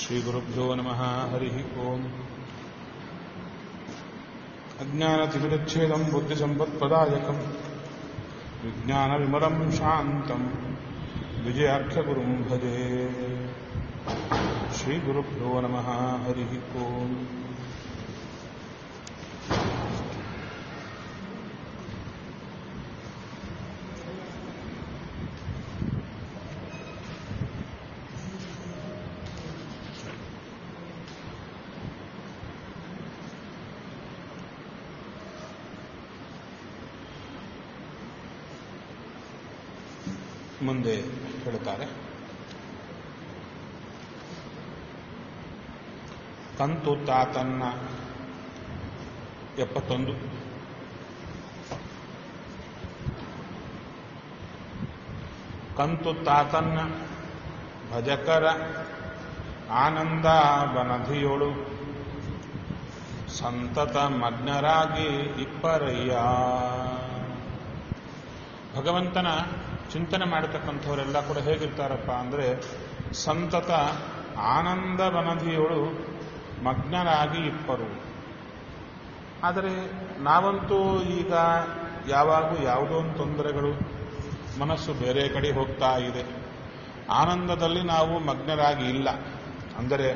श्रीगुरुभ्यो नमः हरिः ओम् अज्ञानतिमिरच्छेदम् बुद्धिसम्पत्प्रदायकम् विज्ञानविमलम् शान्तम् विजयाख्यगुरुम् भजे श्रीगुरुभ्यो नमः हरिः ओम् ಮುಂದೆ ಹೇಳುತ್ತಾರೆ ಕಂತು ತಾತನ್ನ ಎಪ್ಪತ್ತೊಂದು ಕಂತು ತಾತನ್ನ ಭಜಕರ ಆನಂದ ಬನಧಿಯೋಳು ಸಂತತ ಮಗ್ನರಾಗಿ ಇಪ್ಪರಯ್ಯ ಭಗವಂತನ ಚಿಂತನೆ ಮಾಡತಕ್ಕಂಥವರೆಲ್ಲ ಕೂಡ ಹೇಗಿರ್ತಾರಪ್ಪ ಅಂದರೆ ಸಂತತ ಆನಂದ ವನದಿಯೊಳು ಮಗ್ನರಾಗಿ ಇಪ್ಪರು ಆದರೆ ನಾವಂತೂ ಈಗ ಯಾವಾಗೂ ಯಾವುದೋ ಒಂದು ತೊಂದರೆಗಳು ಮನಸ್ಸು ಬೇರೆ ಕಡೆ ಹೋಗ್ತಾ ಇದೆ ಆನಂದದಲ್ಲಿ ನಾವು ಮಗ್ನರಾಗಿ ಇಲ್ಲ ಅಂದರೆ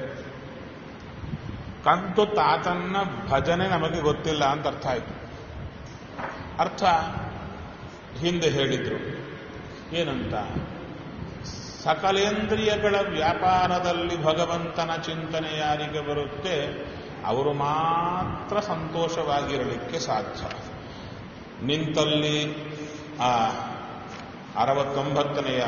ಕಂತು ತಾತನ್ನ ಭಜನೆ ನಮಗೆ ಗೊತ್ತಿಲ್ಲ ಅಂತ ಅರ್ಥ ಆಯಿತು ಅರ್ಥ ಹಿಂದೆ ಹೇಳಿದ್ರು ಏನಂತ ಸಕಲೇಂದ್ರಿಯಗಳ ವ್ಯಾಪಾರದಲ್ಲಿ ಭಗವಂತನ ಚಿಂತನೆ ಯಾರಿಗೆ ಬರುತ್ತೆ ಅವರು ಮಾತ್ರ ಸಂತೋಷವಾಗಿರಲಿಕ್ಕೆ ಸಾಧ್ಯ ನಿಂತಲ್ಲಿ ಆ ಅರವತ್ತೊಂಬತ್ತನೆಯ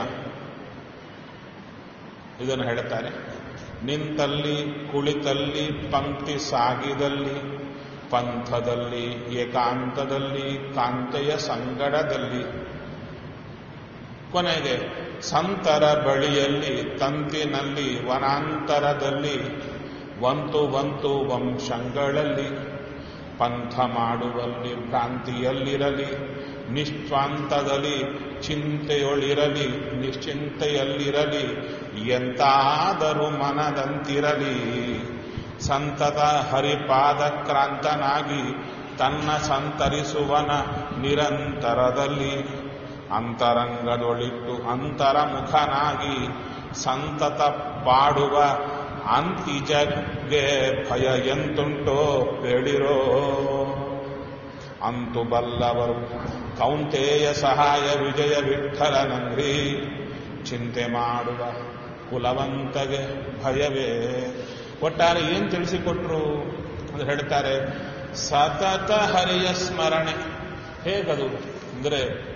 ಇದನ್ನು ಹೇಳುತ್ತಾರೆ ನಿಂತಲ್ಲಿ ಕುಳಿತಲ್ಲಿ ಪಂಕ್ತಿ ಸಾಗಿದಲ್ಲಿ ಪಂಥದಲ್ಲಿ ಏಕಾಂತದಲ್ಲಿ ಕಾಂತೆಯ ಸಂಗಡದಲ್ಲಿ ಕೊನೆಗೆ ಸಂತರ ಬಳಿಯಲ್ಲಿ ತಂತಿನಲ್ಲಿ ವನಾಂತರದಲ್ಲಿ ವಂತು ವಂತು ವಂಶಗಳಲ್ಲಿ ಪಂಥ ಮಾಡುವಲ್ಲಿ ಭ್ರಾಂತಿಯಲ್ಲಿರಲಿ ನಿಶ್ವಾಂತದಲ್ಲಿ ಚಿಂತೆಯೊಳಿರಲಿ ನಿಶ್ಚಿಂತೆಯಲ್ಲಿರಲಿ ಎಂತಾದರೂ ಮನದಂತಿರಲಿ ಸಂತತ ಹರಿಪಾದಕ್ರಾಂತನಾಗಿ ತನ್ನ ಸಂತರಿಸುವನ ನಿರಂತರದಲ್ಲಿ ಅಂತರಂಗದೊಳಿಟ್ಟು ಅಂತರಮುಖನಾಗಿ ಸಂತತ ಪಾಡುವ ಅಂತಿಜಗೆ ಭಯ ಎಂತುಂಟೋ ಕೇಳಿರೋ ಅಂತು ಬಲ್ಲವರು ಕೌಂತೆಯ ಸಹಾಯ ವಿಜಯ ವಿಠಲನಂಗ್ರಿ ಚಿಂತೆ ಮಾಡುವ ಕುಲವಂತಗೆ ಭಯವೇ ಒಟ್ಟಾರೆ ಏನು ತಿಳಿಸಿಕೊಟ್ರು ಅಂತ ಹೇಳ್ತಾರೆ ಸತತ ಹರಿಯ ಸ್ಮರಣೆ ಹೇಗದು ಅಂದರೆ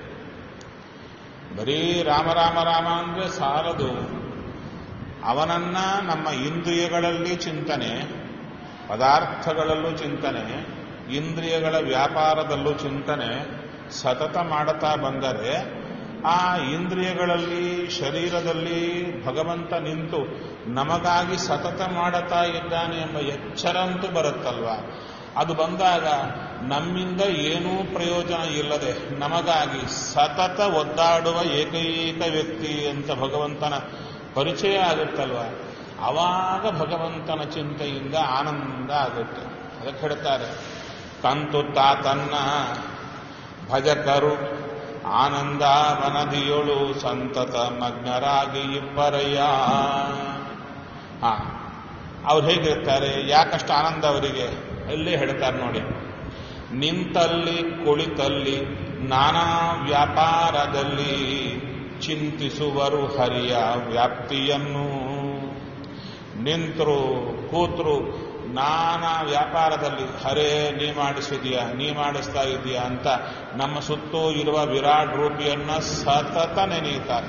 ಬರೀ ರಾಮ ರಾಮ ರಾಮ ಅಂದ್ರೆ ಸಾಲದು ಅವನನ್ನ ನಮ್ಮ ಇಂದ್ರಿಯಗಳಲ್ಲಿ ಚಿಂತನೆ ಪದಾರ್ಥಗಳಲ್ಲೂ ಚಿಂತನೆ ಇಂದ್ರಿಯಗಳ ವ್ಯಾಪಾರದಲ್ಲೂ ಚಿಂತನೆ ಸತತ ಮಾಡುತ್ತಾ ಬಂದರೆ ಆ ಇಂದ್ರಿಯಗಳಲ್ಲಿ ಶರೀರದಲ್ಲಿ ಭಗವಂತ ನಿಂತು ನಮಗಾಗಿ ಸತತ ಮಾಡುತ್ತಾ ಇದ್ದಾನೆ ಎಂಬ ಎಚ್ಚರ ಅಂತೂ ಬರುತ್ತಲ್ವ ಅದು ಬಂದಾಗ ನಮ್ಮಿಂದ ಏನೂ ಪ್ರಯೋಜನ ಇಲ್ಲದೆ ನಮಗಾಗಿ ಸತತ ಒದ್ದಾಡುವ ಏಕೈಕ ವ್ಯಕ್ತಿ ಅಂತ ಭಗವಂತನ ಪರಿಚಯ ಆಗುತ್ತಲ್ವ ಅವಾಗ ಭಗವಂತನ ಚಿಂತೆಯಿಂದ ಆನಂದ ಆಗುತ್ತೆ ಅದಕ್ಕೆ ಹೇಳ್ತಾರೆ ಕಂತು ತಾತನ್ನ ಭಜಕರು ಆನಂದ ವನದಿಯೊಳು ಸಂತತ ಮಗ್ನರಾಗಿ ಇಬ್ಬರಯ್ಯ ಹಾ ಅವ್ರು ಹೇಗಿರ್ತಾರೆ ಯಾಕಷ್ಟು ಆನಂದ ಅವರಿಗೆ ಇಲ್ಲೇ ಹೇಳ್ತಾರೆ ನೋಡಿ ನಿಂತಲ್ಲಿ ಕುಳಿತಲ್ಲಿ ನಾನಾ ವ್ಯಾಪಾರದಲ್ಲಿ ಚಿಂತಿಸುವರು ಹರಿಯ ವ್ಯಾಪ್ತಿಯನ್ನು ನಿಂತರು ಕೂತರು ನಾನಾ ವ್ಯಾಪಾರದಲ್ಲಿ ಹರೇ ನೀ ಮಾಡಿಸಿದೀಯಾ ನೀ ಮಾಡಿಸ್ತಾ ಇದೀಯಾ ಅಂತ ನಮ್ಮ ಸುತ್ತೂ ಇರುವ ವಿರಾಟ್ ರೂಪಿಯನ್ನ ಸತತ ನೆನೆಯುತ್ತಾರೆ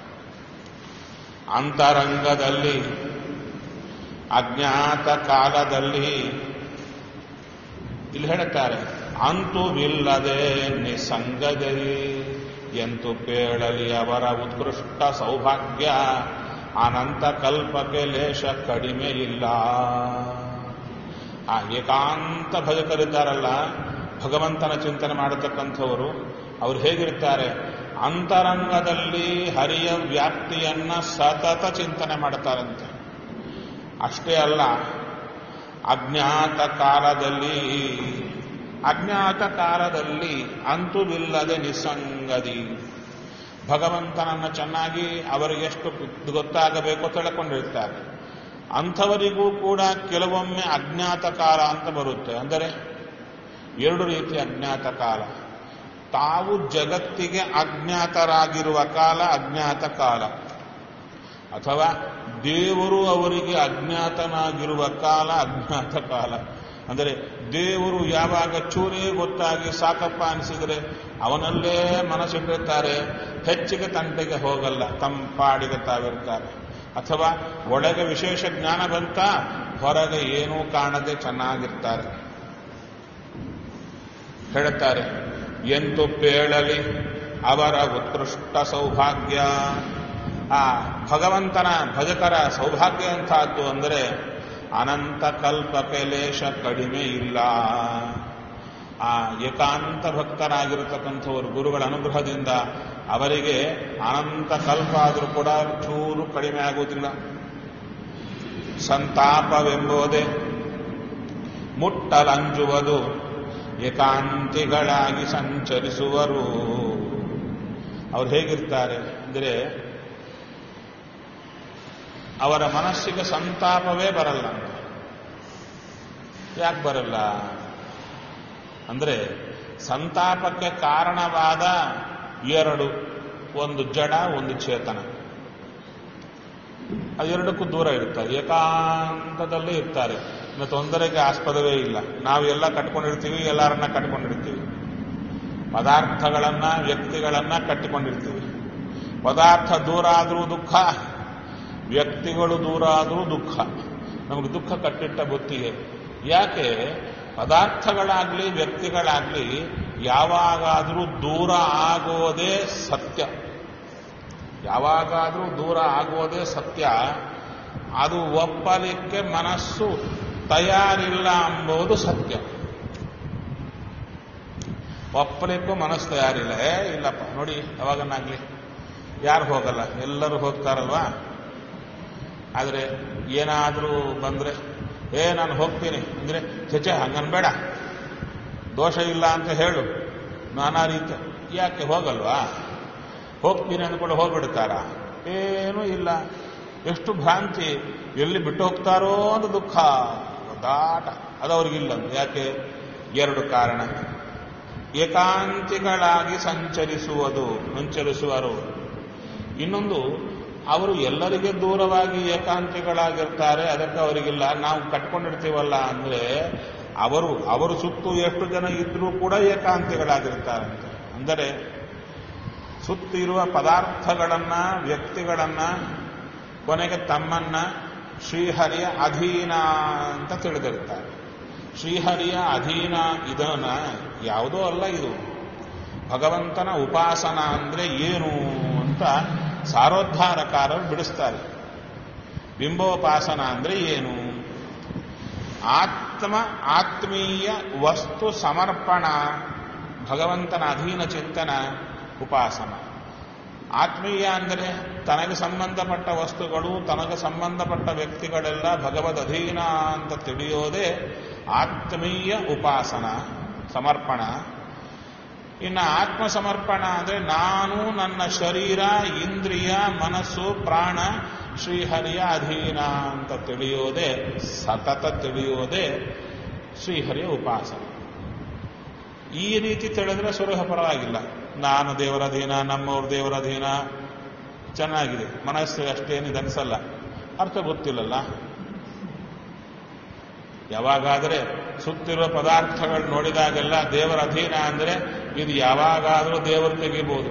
ಅಂತರಂಗದಲ್ಲಿ ಅಜ್ಞಾತ ಕಾಲದಲ್ಲಿ ಇಲ್ಲಿ ಹೇಳುತ್ತಾರೆ ಅಂತುವಿಲ್ಲದೆ ನಿಸಂಗದಲ್ಲಿ ಎಂತು ಕೇಳಲಿ ಅವರ ಉತ್ಕೃಷ್ಟ ಸೌಭಾಗ್ಯ ಅನಂತ ಕಲ್ಪಕ್ಕೆ ಲೇಷ ಕಡಿಮೆ ಇಲ್ಲ ಆ ಏಕಾಂತ ಭಜಕರಿದ್ದಾರಲ್ಲ ಭಗವಂತನ ಚಿಂತನೆ ಮಾಡತಕ್ಕಂಥವರು ಅವ್ರು ಹೇಗಿರ್ತಾರೆ ಅಂತರಂಗದಲ್ಲಿ ಹರಿಯ ವ್ಯಾಪ್ತಿಯನ್ನ ಸತತ ಚಿಂತನೆ ಮಾಡ್ತಾರಂತೆ ಅಷ್ಟೇ ಅಲ್ಲ ಅಜ್ಞಾತ ಕಾಲದಲ್ಲಿ ಅಜ್ಞಾತ ಕಾಲದಲ್ಲಿ ಅಂತುವಿಲ್ಲದೆ ನಿಸ್ಸಂಗದಿ ಭಗವಂತನನ್ನು ಚೆನ್ನಾಗಿ ಅವರಿಗೆ ಎಷ್ಟು ಗೊತ್ತಾಗಬೇಕೋ ತಿಳ್ಕೊಂಡಿರ್ತಾರೆ ಅಂಥವರಿಗೂ ಕೂಡ ಕೆಲವೊಮ್ಮೆ ಅಜ್ಞಾತ ಕಾಲ ಅಂತ ಬರುತ್ತೆ ಅಂದರೆ ಎರಡು ರೀತಿ ಅಜ್ಞಾತ ಕಾಲ ತಾವು ಜಗತ್ತಿಗೆ ಅಜ್ಞಾತರಾಗಿರುವ ಕಾಲ ಅಜ್ಞಾತ ಕಾಲ ಅಥವಾ ದೇವರು ಅವರಿಗೆ ಅಜ್ಞಾತನಾಗಿರುವ ಕಾಲ ಅಜ್ಞಾತ ಕಾಲ ಅಂದರೆ ದೇವರು ಯಾವಾಗ ಚೂರೇ ಗೊತ್ತಾಗಿ ಸಾಕಪ್ಪ ಅನಿಸಿದರೆ ಅವನಲ್ಲೇ ಮನಸ್ಸಿಟ್ಟಿರ್ತಾರೆ ಹೆಚ್ಚಿಗೆ ತಂಟೆಗೆ ಹೋಗಲ್ಲ ತಮ್ಮ ಪಾಡಿಗೆ ತಾವಿರ್ತಾರೆ ಅಥವಾ ಒಳಗೆ ವಿಶೇಷ ಜ್ಞಾನ ಬಂತ ಹೊರಗೆ ಏನೂ ಕಾಣದೆ ಚೆನ್ನಾಗಿರ್ತಾರೆ ಹೇಳುತ್ತಾರೆ ಎಂತು ಪೇಳಲಿ ಅವರ ಉತ್ಕೃಷ್ಟ ಸೌಭಾಗ್ಯ ಆ ಭಗವಂತನ ಭಜಕರ ಸೌಭಾಗ್ಯ ಅಂತಹದ್ದು ಅಂದರೆ ಅನಂತ ಕಲ್ಪಕ್ಕೆ ಲೇಷ ಕಡಿಮೆ ಇಲ್ಲ ಆ ಏಕಾಂತ ಭಕ್ತರಾಗಿರತಕ್ಕಂಥವರು ಗುರುಗಳ ಅನುಗ್ರಹದಿಂದ ಅವರಿಗೆ ಅನಂತ ಕಲ್ಪ ಆದರೂ ಕೂಡ ಚೂರು ಕಡಿಮೆ ಆಗುವುದಿಲ್ಲ ಸಂತಾಪವೆಂಬುದೇ ಮುಟ್ಟಲಂಜುವುದು ಏಕಾಂತಿಗಳಾಗಿ ಸಂಚರಿಸುವರು ಅವ್ರು ಹೇಗಿರ್ತಾರೆ ಅಂದರೆ ಅವರ ಮನಸ್ಸಿಗೆ ಸಂತಾಪವೇ ಬರಲ್ಲ ಯಾಕೆ ಬರಲ್ಲ ಅಂದರೆ ಸಂತಾಪಕ್ಕೆ ಕಾರಣವಾದ ಎರಡು ಒಂದು ಜಡ ಒಂದು ಚೇತನ ಅದೆರಡಕ್ಕೂ ದೂರ ಇರ್ತಾರೆ ಏಕಾಂತದಲ್ಲೇ ಇರ್ತಾರೆ ಇನ್ನು ತೊಂದರೆಗೆ ಆಸ್ಪದವೇ ಇಲ್ಲ ನಾವು ಎಲ್ಲ ಕಟ್ಕೊಂಡಿರ್ತೀವಿ ಎಲ್ಲರನ್ನ ಕಟ್ಕೊಂಡಿರ್ತೀವಿ ಪದಾರ್ಥಗಳನ್ನ ವ್ಯಕ್ತಿಗಳನ್ನ ಕಟ್ಟಿಕೊಂಡಿರ್ತೀವಿ ಪದಾರ್ಥ ದೂರ ಆದರೂ ದುಃಖ ವ್ಯಕ್ತಿಗಳು ದೂರ ಆದರೂ ದುಃಖ ನಮಗೆ ದುಃಖ ಕಟ್ಟಿಟ್ಟ ಬುತ್ತಿಗೆ ಯಾಕೆ ಪದಾರ್ಥಗಳಾಗ್ಲಿ ವ್ಯಕ್ತಿಗಳಾಗ್ಲಿ ಯಾವಾಗಾದರೂ ದೂರ ಆಗೋದೇ ಸತ್ಯ ಯಾವಾಗಾದರೂ ದೂರ ಆಗೋದೇ ಸತ್ಯ ಅದು ಒಪ್ಪಲಿಕ್ಕೆ ಮನಸ್ಸು ತಯಾರಿಲ್ಲ ಎಂಬುದು ಸತ್ಯ ಒಪ್ಪಲಿಕ್ಕೂ ಮನಸ್ಸು ತಯಾರಿಲ್ಲ ಏ ಇಲ್ಲಪ್ಪ ನೋಡಿ ಯಾವಾಗನಾಗ್ಲಿ ಯಾರು ಹೋಗಲ್ಲ ಎಲ್ಲರೂ ಹೋಗ್ತಾರಲ್ವಾ ಆದರೆ ಏನಾದರೂ ಬಂದರೆ ಏ ನಾನು ಹೋಗ್ತೀನಿ ಅಂದರೆ ಚಚೆ ಹಂಗನ್ಬೇಡ ದೋಷ ಇಲ್ಲ ಅಂತ ಹೇಳು ನಾನಾ ರೀತಿ ಯಾಕೆ ಹೋಗಲ್ವಾ ಹೋಗ್ತೀನಿ ಅಂದ್ಕೊಂಡು ಹೋಗ್ಬಿಡ್ತಾರ ಏನೂ ಇಲ್ಲ ಎಷ್ಟು ಭ್ರಾಂತಿ ಎಲ್ಲಿ ಬಿಟ್ಟು ಹೋಗ್ತಾರೋ ಅಂತ ದುಃಖ ದಾಟ ಅದು ಅವ್ರಿಗಿಲ್ಲ ಯಾಕೆ ಎರಡು ಕಾರಣ ಏಕಾಂತಿಗಳಾಗಿ ಸಂಚರಿಸುವುದು ಸಂಚರಿಸುವರು ಇನ್ನೊಂದು ಅವರು ಎಲ್ಲರಿಗೆ ದೂರವಾಗಿ ಏಕಾಂತಿಗಳಾಗಿರ್ತಾರೆ ಅದಕ್ಕೆ ಅವರಿಗಿಲ್ಲ ನಾವು ಕಟ್ಕೊಂಡಿರ್ತೀವಲ್ಲ ಅಂದ್ರೆ ಅವರು ಅವರು ಸುತ್ತು ಎಷ್ಟು ಜನ ಇದ್ರೂ ಕೂಡ ಏಕಾಂತಿಗಳಾಗಿರ್ತಾರಂತೆ ಅಂದರೆ ಸುತ್ತಿರುವ ಪದಾರ್ಥಗಳನ್ನ ವ್ಯಕ್ತಿಗಳನ್ನ ಕೊನೆಗೆ ತಮ್ಮನ್ನ ಶ್ರೀಹರಿಯ ಅಧೀನ ಅಂತ ತಿಳಿದಿರ್ತಾರೆ ಶ್ರೀಹರಿಯ ಅಧೀನ ಇದನ್ನ ಯಾವುದೋ ಅಲ್ಲ ಇದು ಭಗವಂತನ ಉಪಾಸನ ಅಂದ್ರೆ ಏನು ಅಂತ ಸಾರೋದ್ಧಾರಕಾರರು ಬಿಡಿಸ್ತಾರೆ ಬಿಂಬೋಪಾಸನ ಅಂದ್ರೆ ಏನು ಆತ್ಮ ಆತ್ಮೀಯ ವಸ್ತು ಸಮರ್ಪಣ ಭಗವಂತನ ಅಧೀನ ಚಿಂತನ ಉಪಾಸನ ಆತ್ಮೀಯ ಅಂದರೆ ತನಗೆ ಸಂಬಂಧಪಟ್ಟ ವಸ್ತುಗಳು ತನಗೆ ಸಂಬಂಧಪಟ್ಟ ವ್ಯಕ್ತಿಗಳೆಲ್ಲ ಭಗವದ್ ಅಧೀನ ಅಂತ ತಿಳಿಯೋದೇ ಆತ್ಮೀಯ ಉಪಾಸನ ಸಮರ್ಪಣ ಇನ್ನು ಆತ್ಮ ಸಮರ್ಪಣ ಅಂದರೆ ನಾನು ನನ್ನ ಶರೀರ ಇಂದ್ರಿಯ ಮನಸ್ಸು ಪ್ರಾಣ ಶ್ರೀಹರಿಯ ಅಧೀನ ಅಂತ ತಿಳಿಯೋದೇ ಸತತ ತಿಳಿಯೋದೇ ಶ್ರೀಹರಿಯ ಉಪಾಸನ ಈ ರೀತಿ ತಿಳಿದ್ರೆ ಸುಲಭ ಪರವಾಗಿಲ್ಲ ನಾನು ದೇವರ ಅಧೀನ ನಮ್ಮವ್ರ ದೇವರ ಅಧೀನ ಚೆನ್ನಾಗಿದೆ ಮನಸ್ಸು ಅಷ್ಟೇನಿದೆ ಅನ್ಸಲ್ಲ ಅರ್ಥ ಗೊತ್ತಿಲ್ಲಲ್ಲ ಯಾವಾಗಾದರೆ ಸುತ್ತಿರುವ ಪದಾರ್ಥಗಳು ನೋಡಿದಾಗೆಲ್ಲ ದೇವರ ಅಧೀನ ಅಂದರೆ ಇದು ಯಾವಾಗಾದರೂ ದೇವರು ತೆಗಿಬೋದು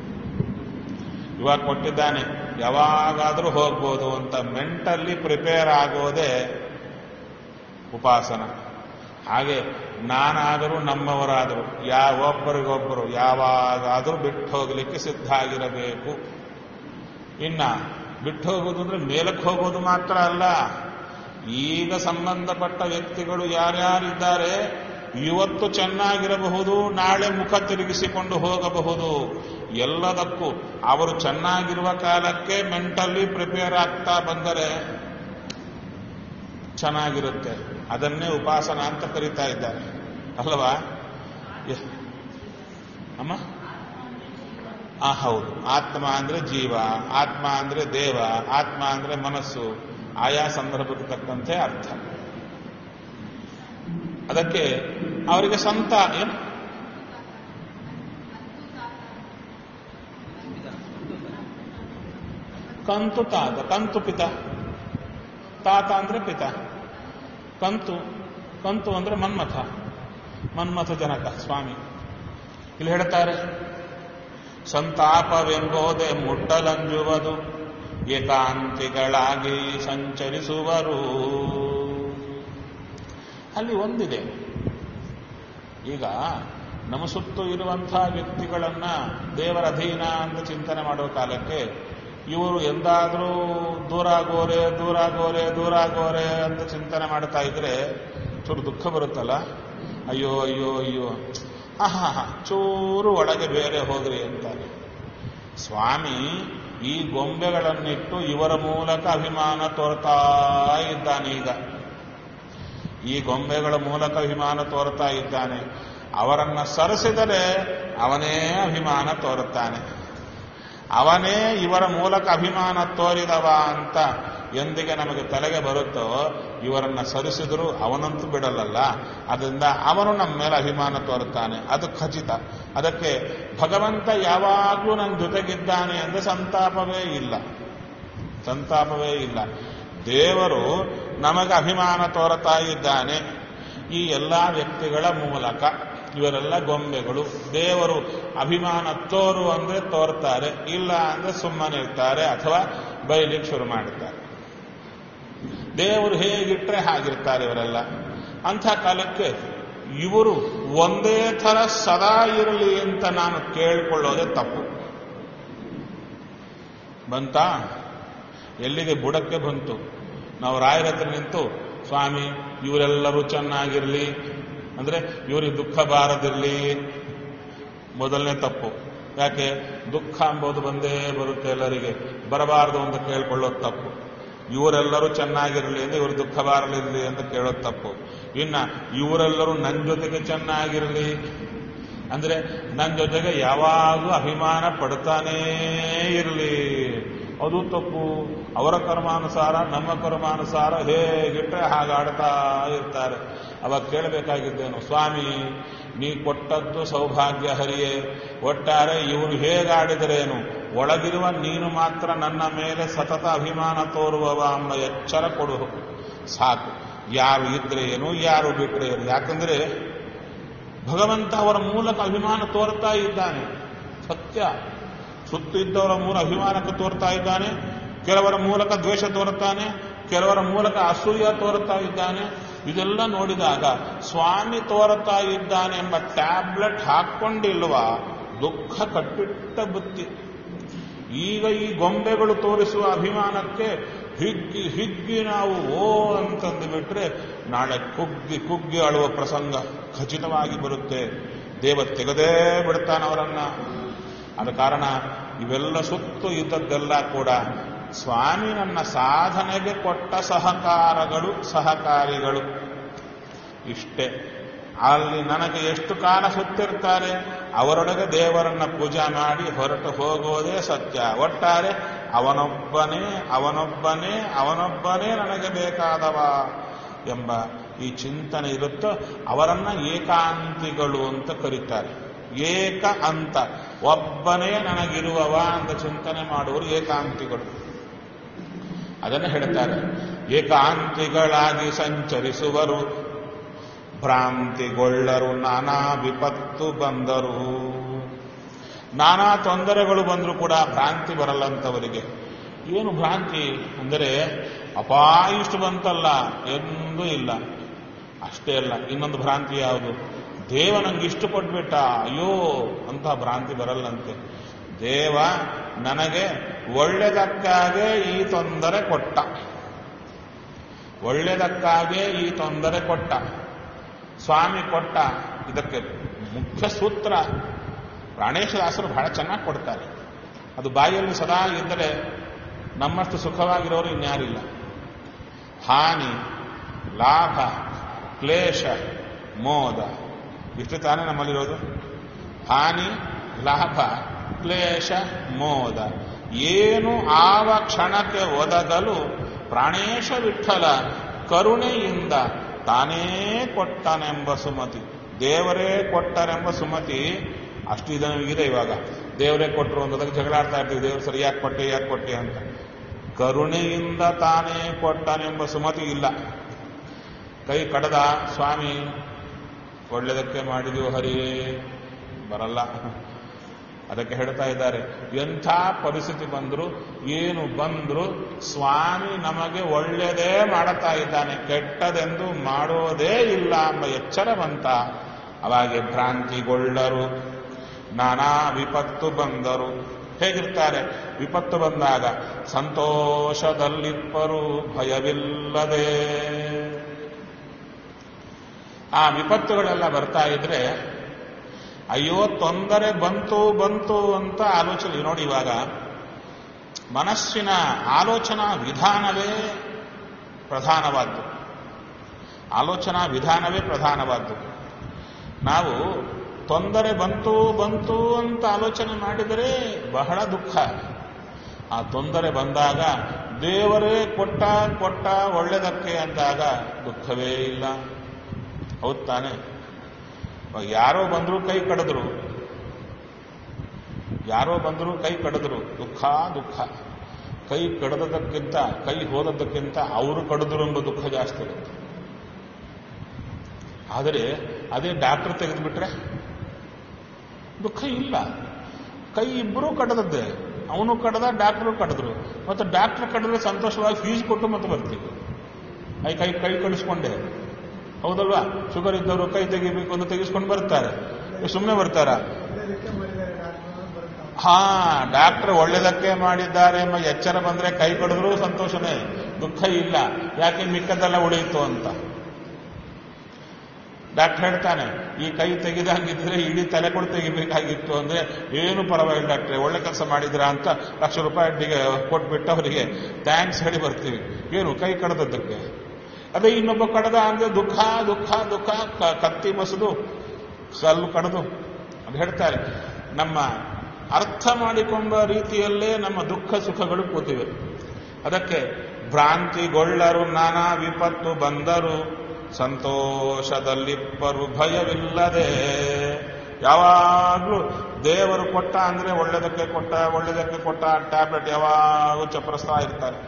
ಇವಾಗ ಕೊಟ್ಟಿದ್ದಾನೆ ಯಾವಾಗಾದರೂ ಹೋಗ್ಬೋದು ಅಂತ ಮೆಂಟಲ್ಲಿ ಪ್ರಿಪೇರ್ ಆಗೋದೇ ಉಪಾಸನ ಹಾಗೆ ನಾನಾದರೂ ನಮ್ಮವರಾದರೂ ಯಾವೊಬ್ಬರಿಗೊಬ್ಬರು ಯಾವಾಗಾದರೂ ಬಿಟ್ಟು ಹೋಗಲಿಕ್ಕೆ ಸಿದ್ಧ ಆಗಿರಬೇಕು ಇನ್ನ ಬಿಟ್ಟು ಹೋಗೋದು ಅಂದ್ರೆ ಮೇಲಕ್ಕೆ ಹೋಗೋದು ಮಾತ್ರ ಅಲ್ಲ ಈಗ ಸಂಬಂಧಪಟ್ಟ ವ್ಯಕ್ತಿಗಳು ಯಾರ್ಯಾರಿದ್ದಾರೆ ಇವತ್ತು ಚೆನ್ನಾಗಿರಬಹುದು ನಾಳೆ ಮುಖ ತಿರುಗಿಸಿಕೊಂಡು ಹೋಗಬಹುದು ಎಲ್ಲದಕ್ಕೂ ಅವರು ಚೆನ್ನಾಗಿರುವ ಕಾಲಕ್ಕೆ ಮೆಂಟಲಿ ಪ್ರಿಪೇರ್ ಆಗ್ತಾ ಬಂದರೆ ಚೆನ್ನಾಗಿರುತ್ತೆ ಅದನ್ನೇ ಉಪಾಸನ ಅಂತ ಕರೀತಾ ಇದ್ದಾರೆ ಅಲ್ವಾ ಎ- ಅಮ್ಮ ಆ ಹೌದು ಆತ್ಮ ಅಂದ್ರೆ ಜೀವ ಆತ್ಮ ಅಂದ್ರೆ ದೇವ ಆತ್ಮ ಅಂದ್ರೆ ಮನಸ್ಸು ಆಯಾ ಸಂದರ್ಭಕ್ಕೆ ತಕ್ಕಂತೆ ಅರ್ಥ ಅದಕ್ಕೆ ಅವರಿಗೆ ಸಂತ ಏನು ಕಂತು ತಾತ ಕಂತು ಪಿತ ತಾತ ಅಂದ್ರೆ ಪಿತ ಕಂತು ಕಂತು ಅಂದ್ರೆ ಮನ್ಮಥ ಮನ್ಮಥ ಜನಕ ಸ್ವಾಮಿ ಇಲ್ಲಿ ಹೇಳ್ತಾರೆ ಸಂತಾಪವೆಂಬೋದೆ ಮುಟ್ಟಲಂಜುವುದು ಏಕಾಂತಿಗಳಾಗಿ ಸಂಚರಿಸುವರು ಅಲ್ಲಿ ಒಂದಿದೆ ಈಗ ನಮ್ಮ ಸುತ್ತು ಇರುವಂತಹ ವ್ಯಕ್ತಿಗಳನ್ನ ದೇವರ ಅಧೀನ ಅಂತ ಚಿಂತನೆ ಮಾಡುವ ಕಾಲಕ್ಕೆ ಇವರು ಎಂದಾದರೂ ದೂರ ಆಗೋರೆ ದೂರ ಆಗೋರೆ ದೂರ ಆಗೋರೆ ಅಂತ ಚಿಂತನೆ ಮಾಡ್ತಾ ಇದ್ರೆ ಚೂರು ದುಃಖ ಬರುತ್ತಲ್ಲ ಅಯ್ಯೋ ಅಯ್ಯೋ ಅಯ್ಯೋ ಆಹಾ ಹಾ ಚೂರು ಒಳಗೆ ಬೇರೆ ಹೋಗ್ರಿ ಅಂತಾರೆ ಸ್ವಾಮಿ ಈ ಗೊಂಬೆಗಳನ್ನಿಟ್ಟು ಇವರ ಮೂಲಕ ಅಭಿಮಾನ ತೋರ್ತಾ ಇದ್ದಾನೆ ಈಗ ಈ ಗೊಂಬೆಗಳ ಮೂಲಕ ಅಭಿಮಾನ ತೋರ್ತಾ ಇದ್ದಾನೆ ಅವರನ್ನ ಸರಿಸಿದರೆ ಅವನೇ ಅಭಿಮಾನ ತೋರುತ್ತಾನೆ ಅವನೇ ಇವರ ಮೂಲಕ ಅಭಿಮಾನ ತೋರಿದವ ಅಂತ ಎಂದಿಗೆ ನಮಗೆ ತಲೆಗೆ ಬರುತ್ತೋ ಇವರನ್ನ ಸರಿಸಿದ್ರು ಅವನಂತೂ ಬಿಡಲ್ಲಲ್ಲ ಅದರಿಂದ ಅವನು ನಮ್ಮ ಮೇಲೆ ಅಭಿಮಾನ ತೋರುತ್ತಾನೆ ಅದು ಖಚಿತ ಅದಕ್ಕೆ ಭಗವಂತ ಯಾವಾಗಲೂ ನನ್ನ ಜೊತೆಗಿದ್ದಾನೆ ಅಂದ್ರೆ ಸಂತಾಪವೇ ಇಲ್ಲ ಸಂತಾಪವೇ ಇಲ್ಲ ದೇವರು ನಮಗೆ ಅಭಿಮಾನ ತೋರುತ್ತಾ ಇದ್ದಾನೆ ಈ ಎಲ್ಲ ವ್ಯಕ್ತಿಗಳ ಮೂಲಕ ಇವರೆಲ್ಲ ಗೊಂಬೆಗಳು ದೇವರು ಅಭಿಮಾನ ತೋರು ಅಂದ್ರೆ ತೋರ್ತಾರೆ ಇಲ್ಲ ಅಂದ್ರೆ ಸುಮ್ಮನೆ ಇರ್ತಾರೆ ಅಥವಾ ಬೈಲಿಕ್ಕೆ ಶುರು ಮಾಡುತ್ತಾರೆ ದೇವರು ಹೇಗಿಟ್ರೆ ಹಾಗಿರ್ತಾರೆ ಇವರೆಲ್ಲ ಅಂಥ ಕಾಲಕ್ಕೆ ಇವರು ಒಂದೇ ಥರ ಸದಾ ಇರಲಿ ಅಂತ ನಾನು ಕೇಳಿಕೊಳ್ಳೋದೇ ತಪ್ಪು ಬಂತಾ ಎಲ್ಲಿಗೆ ಬುಡಕ್ಕೆ ಬಂತು ನಾವು ರಾಯರ ಹತ್ರ ನಿಂತು ಸ್ವಾಮಿ ಇವರೆಲ್ಲರೂ ಚೆನ್ನಾಗಿರಲಿ ಅಂದ್ರೆ ಇವರಿಗೆ ದುಃಖ ಬಾರದಿರಲಿ ಮೊದಲನೇ ತಪ್ಪು ಯಾಕೆ ದುಃಖ ಎಂಬುದು ಬಂದೇ ಬರುತ್ತೆ ಎಲ್ಲರಿಗೆ ಬರಬಾರದು ಅಂತ ಕೇಳ್ಕೊಳ್ಳೋದು ತಪ್ಪು ಇವರೆಲ್ಲರೂ ಚೆನ್ನಾಗಿರಲಿ ಅಂದ್ರೆ ಇವರು ದುಃಖ ಬಾರಲಿರಲಿ ಅಂತ ಕೇಳೋದು ತಪ್ಪು ಇನ್ನ ಇವರೆಲ್ಲರೂ ನನ್ನ ಜೊತೆಗೆ ಚೆನ್ನಾಗಿರಲಿ ಅಂದ್ರೆ ನನ್ನ ಜೊತೆಗೆ ಯಾವಾಗಲೂ ಅಭಿಮಾನ ಪಡ್ತಾನೇ ಇರಲಿ ಅದು ತಪ್ಪು ಅವರ ಕರ್ಮಾನುಸಾರ ನಮ್ಮ ಕರ್ಮಾನುಸಾರ ಹೇಗಿಟ್ರೆ ಹಾಗಾಡ್ತಾ ಇರ್ತಾರೆ ಅವಾಗ ಕೇಳಬೇಕಾಗಿದ್ದೇನು ಸ್ವಾಮಿ ನೀ ಕೊಟ್ಟದ್ದು ಸೌಭಾಗ್ಯ ಹರಿಯೇ ಒಟ್ಟಾರೆ ಇವರು ಹೇಗಾಡಿದರೇನು ಒಳಗಿರುವ ನೀನು ಮಾತ್ರ ನನ್ನ ಮೇಲೆ ಸತತ ಅಭಿಮಾನ ತೋರುವವ ಎಂಬ ಎಚ್ಚರ ಕೊಡು ಸಾಕು ಯಾರು ಇದ್ರೆ ಏನು ಯಾರು ಬಿಟ್ರೆ ಏನು ಯಾಕಂದ್ರೆ ಭಗವಂತ ಅವರ ಮೂಲಕ ಅಭಿಮಾನ ತೋರ್ತಾ ಇದ್ದಾನೆ ಸತ್ಯ ಸುತ್ತಿದ್ದವರ ಮೂಲ ಅಭಿಮಾನಕ್ಕೆ ತೋರ್ತಾ ಇದ್ದಾನೆ ಕೆಲವರ ಮೂಲಕ ದ್ವೇಷ ತೋರುತ್ತಾನೆ ಕೆಲವರ ಮೂಲಕ ಅಸೂಯ ತೋರುತ್ತಾ ಇದ್ದಾನೆ ಇದೆಲ್ಲ ನೋಡಿದಾಗ ಸ್ವಾಮಿ ತೋರುತ್ತಾ ಇದ್ದಾನೆ ಎಂಬ ಟ್ಯಾಬ್ಲೆಟ್ ಹಾಕ್ಕೊಂಡಿಲ್ವಾ ದುಃಖ ಕಟ್ಟಿಟ್ಟ ಬುತ್ತಿ ಈಗ ಈ ಗೊಂಬೆಗಳು ತೋರಿಸುವ ಅಭಿಮಾನಕ್ಕೆ ಹಿಗ್ಗಿ ಹಿಗ್ಗಿ ನಾವು ಓ ಅಂತಂದು ಬಿಟ್ರೆ ನಾಳೆ ಕುಗ್ಗಿ ಕುಗ್ಗಿ ಅಳುವ ಪ್ರಸಂಗ ಖಚಿತವಾಗಿ ಬರುತ್ತೆ ದೇವ ತೆಗೆದೇ ಬಿಡ್ತಾನವರನ್ನ ಆದ ಕಾರಣ ಇವೆಲ್ಲ ಸುತ್ತು ಇದ್ದದ್ದೆಲ್ಲ ಕೂಡ ಸ್ವಾಮಿ ನನ್ನ ಸಾಧನೆಗೆ ಕೊಟ್ಟ ಸಹಕಾರಗಳು ಸಹಕಾರಿಗಳು ಇಷ್ಟೇ ಅಲ್ಲಿ ನನಗೆ ಎಷ್ಟು ಕಾಲ ಸುತ್ತಿರ್ತಾರೆ ಅವರೊಳಗೆ ದೇವರನ್ನ ಪೂಜಾ ಮಾಡಿ ಹೊರಟು ಹೋಗೋದೇ ಸತ್ಯ ಒಟ್ಟಾರೆ ಅವನೊಬ್ಬನೇ ಅವನೊಬ್ಬನೇ ಅವನೊಬ್ಬನೇ ನನಗೆ ಬೇಕಾದವ ಎಂಬ ಈ ಚಿಂತನೆ ಇರುತ್ತೋ ಅವರನ್ನ ಏಕಾಂತಿಗಳು ಅಂತ ಕರೀತಾರೆ ಏಕ ಅಂತ ಒಬ್ಬನೇ ನನಗಿರುವವ ಅಂತ ಚಿಂತನೆ ಮಾಡುವರು ಏಕಾಂತಿಗಳು ಅದನ್ನು ಹೇಳ್ತಾರೆ ಏಕಾಂತಿಗಳಾಗಿ ಸಂಚರಿಸುವರು ಭ್ರಾಂತಿಗೊಳ್ಳರು ನಾನಾ ವಿಪತ್ತು ಬಂದರು ನಾನಾ ತೊಂದರೆಗಳು ಬಂದರೂ ಕೂಡ ಭ್ರಾಂತಿ ಬರಲ್ಲಂತವರಿಗೆ ಏನು ಭ್ರಾಂತಿ ಅಂದರೆ ಅಪಾಯ ಇಷ್ಟು ಬಂತಲ್ಲ ಎಂದೂ ಇಲ್ಲ ಅಷ್ಟೇ ಅಲ್ಲ ಇನ್ನೊಂದು ಭ್ರಾಂತಿ ಯಾವುದು ದೇವ ನಂಗೆ ಇಷ್ಟು ಕೊಟ್ಬಿಟ್ಟ ಅಯ್ಯೋ ಅಂತ ಭ್ರಾಂತಿ ಬರಲ್ಲಂತೆ ದೇವ ನನಗೆ ಒಳ್ಳೆದಕ್ಕಾಗೇ ಈ ತೊಂದರೆ ಕೊಟ್ಟ ಒಳ್ಳೆದಕ್ಕಾಗೇ ಈ ತೊಂದರೆ ಕೊಟ್ಟ ಸ್ವಾಮಿ ಕೊಟ್ಟ ಇದಕ್ಕೆ ಮುಖ್ಯ ಸೂತ್ರ ಪ್ರಾಣೇಶದಾಸರು ಬಹಳ ಚೆನ್ನಾಗಿ ಕೊಡ್ತಾರೆ ಅದು ಬಾಯಲ್ಲಿ ಸದಾ ಇದ್ದರೆ ನಮ್ಮಷ್ಟು ಸುಖವಾಗಿರೋರು ಇನ್ಯಾರಿಲ್ಲ ಹಾನಿ ಲಾಭ ಕ್ಲೇಶ ಮೋದ ಇಷ್ಟು ತಾನೇ ನಮ್ಮಲ್ಲಿರೋದು ಹಾನಿ ಲಾಭ ಕ್ಲೇಶ ಮೋದ ಏನು ಆವ ಕ್ಷಣಕ್ಕೆ ಒದಗಲು ಪ್ರಾಣೇಶ ವಿಠಲ ಕರುಣೆಯಿಂದ ತಾನೇ ಕೊಟ್ಟನೆಂಬ ಸುಮತಿ ದೇವರೇ ಕೊಟ್ಟನೆಂಬ ಸುಮತಿ ಅಷ್ಟು ಇದೆ ಇವಾಗ ದೇವರೇ ಕೊಟ್ಟರು ಅನ್ನೋದಕ್ಕೆ ಜಗಳ ಆಡ್ತಾ ಇರ್ತೀವಿ ದೇವರು ಸರಿಯಾಗಿ ಕೊಟ್ಟೆ ಯಾಕೆ ಕೊಟ್ಟೆ ಅಂತ ಕರುಣೆಯಿಂದ ತಾನೇ ಕೊಟ್ಟನೆಂಬ ಸುಮತಿ ಇಲ್ಲ ಕೈ ಕಡದ ಸ್ವಾಮಿ ಒಳ್ಳೆದಕ್ಕೆ ಮಾಡಿದೀವಿ ಹರಿಯೇ ಬರಲ್ಲ ಅದಕ್ಕೆ ಹೇಳ್ತಾ ಇದ್ದಾರೆ ಎಂಥ ಪರಿಸ್ಥಿತಿ ಬಂದ್ರು ಏನು ಬಂದ್ರು ಸ್ವಾಮಿ ನಮಗೆ ಒಳ್ಳೆಯದೇ ಮಾಡುತ್ತಾ ಇದ್ದಾನೆ ಕೆಟ್ಟದೆಂದು ಮಾಡೋದೇ ಇಲ್ಲ ಎಂಬ ಎಚ್ಚರ ಬಂತ ಅವಾಗೆ ಭ್ರಾಂತಿಗೊಳ್ಳರು ನಾನಾ ವಿಪತ್ತು ಬಂದರು ಹೇಗಿರ್ತಾರೆ ವಿಪತ್ತು ಬಂದಾಗ ಸಂತೋಷದಲ್ಲಿಪ್ಪರು ಭಯವಿಲ್ಲದೆ ಆ ವಿಪತ್ತುಗಳೆಲ್ಲ ಬರ್ತಾ ಇದ್ರೆ ಅಯ್ಯೋ ತೊಂದರೆ ಬಂತು ಬಂತು ಅಂತ ಆಲೋಚನೆ ನೋಡಿ ಇವಾಗ ಮನಸ್ಸಿನ ಆಲೋಚನಾ ವಿಧಾನವೇ ಪ್ರಧಾನವಾದ್ದು ಆಲೋಚನಾ ವಿಧಾನವೇ ಪ್ರಧಾನವಾದ್ದು ನಾವು ತೊಂದರೆ ಬಂತು ಬಂತು ಅಂತ ಆಲೋಚನೆ ಮಾಡಿದರೆ ಬಹಳ ದುಃಖ ಆ ತೊಂದರೆ ಬಂದಾಗ ದೇವರೇ ಕೊಟ್ಟ ಕೊಟ್ಟ ಒಳ್ಳೆದಕ್ಕೆ ಅಂದಾಗ ದುಃಖವೇ ಇಲ್ಲ ಹೌದ್ ತಾನೆ ಯಾರೋ ಬಂದ್ರು ಕೈ ಕಡಿದ್ರು ಯಾರೋ ಬಂದ್ರು ಕೈ ಕಡಿದ್ರು ದುಃಖ ದುಃಖ ಕೈ ಕಡದಕ್ಕಿಂತ ಕೈ ಹೋದದ್ದಕ್ಕಿಂತ ಅವರು ಕಡಿದ್ರು ಎಂಬ ದುಃಖ ಜಾಸ್ತಿ ಇರುತ್ತೆ ಆದರೆ ಅದೇ ಡಾಕ್ಟರ್ ತೆಗೆದುಬಿಟ್ರೆ ದುಃಖ ಇಲ್ಲ ಕೈ ಇಬ್ಬರೂ ಕಡದದ್ದೇ ಅವನು ಕಡದ ಡಾಕ್ಟರು ಕಡಿದ್ರು ಮತ್ತೆ ಡಾಕ್ಟರ್ ಕಡಿದ್ರೆ ಸಂತೋಷವಾಗಿ ಫೀಸ್ ಕೊಟ್ಟು ಮತ್ತೆ ಬರ್ತೀವಿ ಐ ಕೈ ಕೈ ಕಳಿಸ್ಕೊಂಡೆ ಹೌದಲ್ವಾ ಶುಗರ್ ಇದ್ದವರು ಕೈ ತೆಗಿಬೇಕು ಅಂತ ತೆಗೆಸ್ಕೊಂಡು ಬರ್ತಾರೆ ಸುಮ್ಮನೆ ಬರ್ತಾರ ಹಾ ಡಾಕ್ಟರ್ ಒಳ್ಳೇದಕ್ಕೆ ಮಾಡಿದ್ದಾರೆ ಎಂಬ ಎಚ್ಚರ ಬಂದ್ರೆ ಕೈ ಕಡಿದ್ರು ಸಂತೋಷನೇ ದುಃಖ ಇಲ್ಲ ಯಾಕೆ ಮಿಕ್ಕದೆಲ್ಲ ಉಳಿಯಿತು ಅಂತ ಡಾಕ್ಟರ್ ಹೇಳ್ತಾನೆ ಈ ಕೈ ತೆಗೆದಂಗಿದ್ರೆ ಇಡೀ ತಲೆ ಕೊಡು ತೆಗಿಬೇಕಾಗಿತ್ತು ಅಂದ್ರೆ ಏನು ಪರವಾಗಿಲ್ಲ ಡಾಕ್ಟ್ರೆ ಒಳ್ಳೆ ಕೆಲಸ ಮಾಡಿದ್ರ ಅಂತ ಲಕ್ಷ ರೂಪಾಯಿ ಅಡ್ಡಿಗೆ ಕೊಟ್ಬಿಟ್ಟು ಅವರಿಗೆ ಥ್ಯಾಂಕ್ಸ್ ಹೇಳಿ ಬರ್ತೀವಿ ಏನು ಕೈ ಕಡದದ್ದಕ್ಕೆ ಅದೇ ಇನ್ನೊಬ್ಬ ಕಡದ ಅಂದ್ರೆ ದುಃಖ ದುಃಖ ದುಃಖ ಕತ್ತಿ ಮಸದು ಸಲ್ಲು ಕಡದು ಅದು ಹೇಳ್ತಾರೆ ನಮ್ಮ ಅರ್ಥ ಮಾಡಿಕೊಂಡ ರೀತಿಯಲ್ಲೇ ನಮ್ಮ ದುಃಖ ಸುಖಗಳು ಕೂತಿವೆ ಅದಕ್ಕೆ ಭ್ರಾಂತಿಗೊಳ್ಳರು ನಾನಾ ವಿಪತ್ತು ಬಂದರು ಸಂತೋಷದಲ್ಲಿಪ್ಪರು ಭಯವಿಲ್ಲದೆ ಯಾವಾಗಲೂ ದೇವರು ಕೊಟ್ಟ ಅಂದ್ರೆ ಒಳ್ಳೆದಕ್ಕೆ ಕೊಟ್ಟ ಒಳ್ಳೆದಕ್ಕೆ ಕೊಟ್ಟ ಟ್ಯಾಬ್ಲೆಟ್ ಯಾವಾಗೂ ಚಪ್ಪರಿಸ್ತಾ ಇರ್ತಾರೆ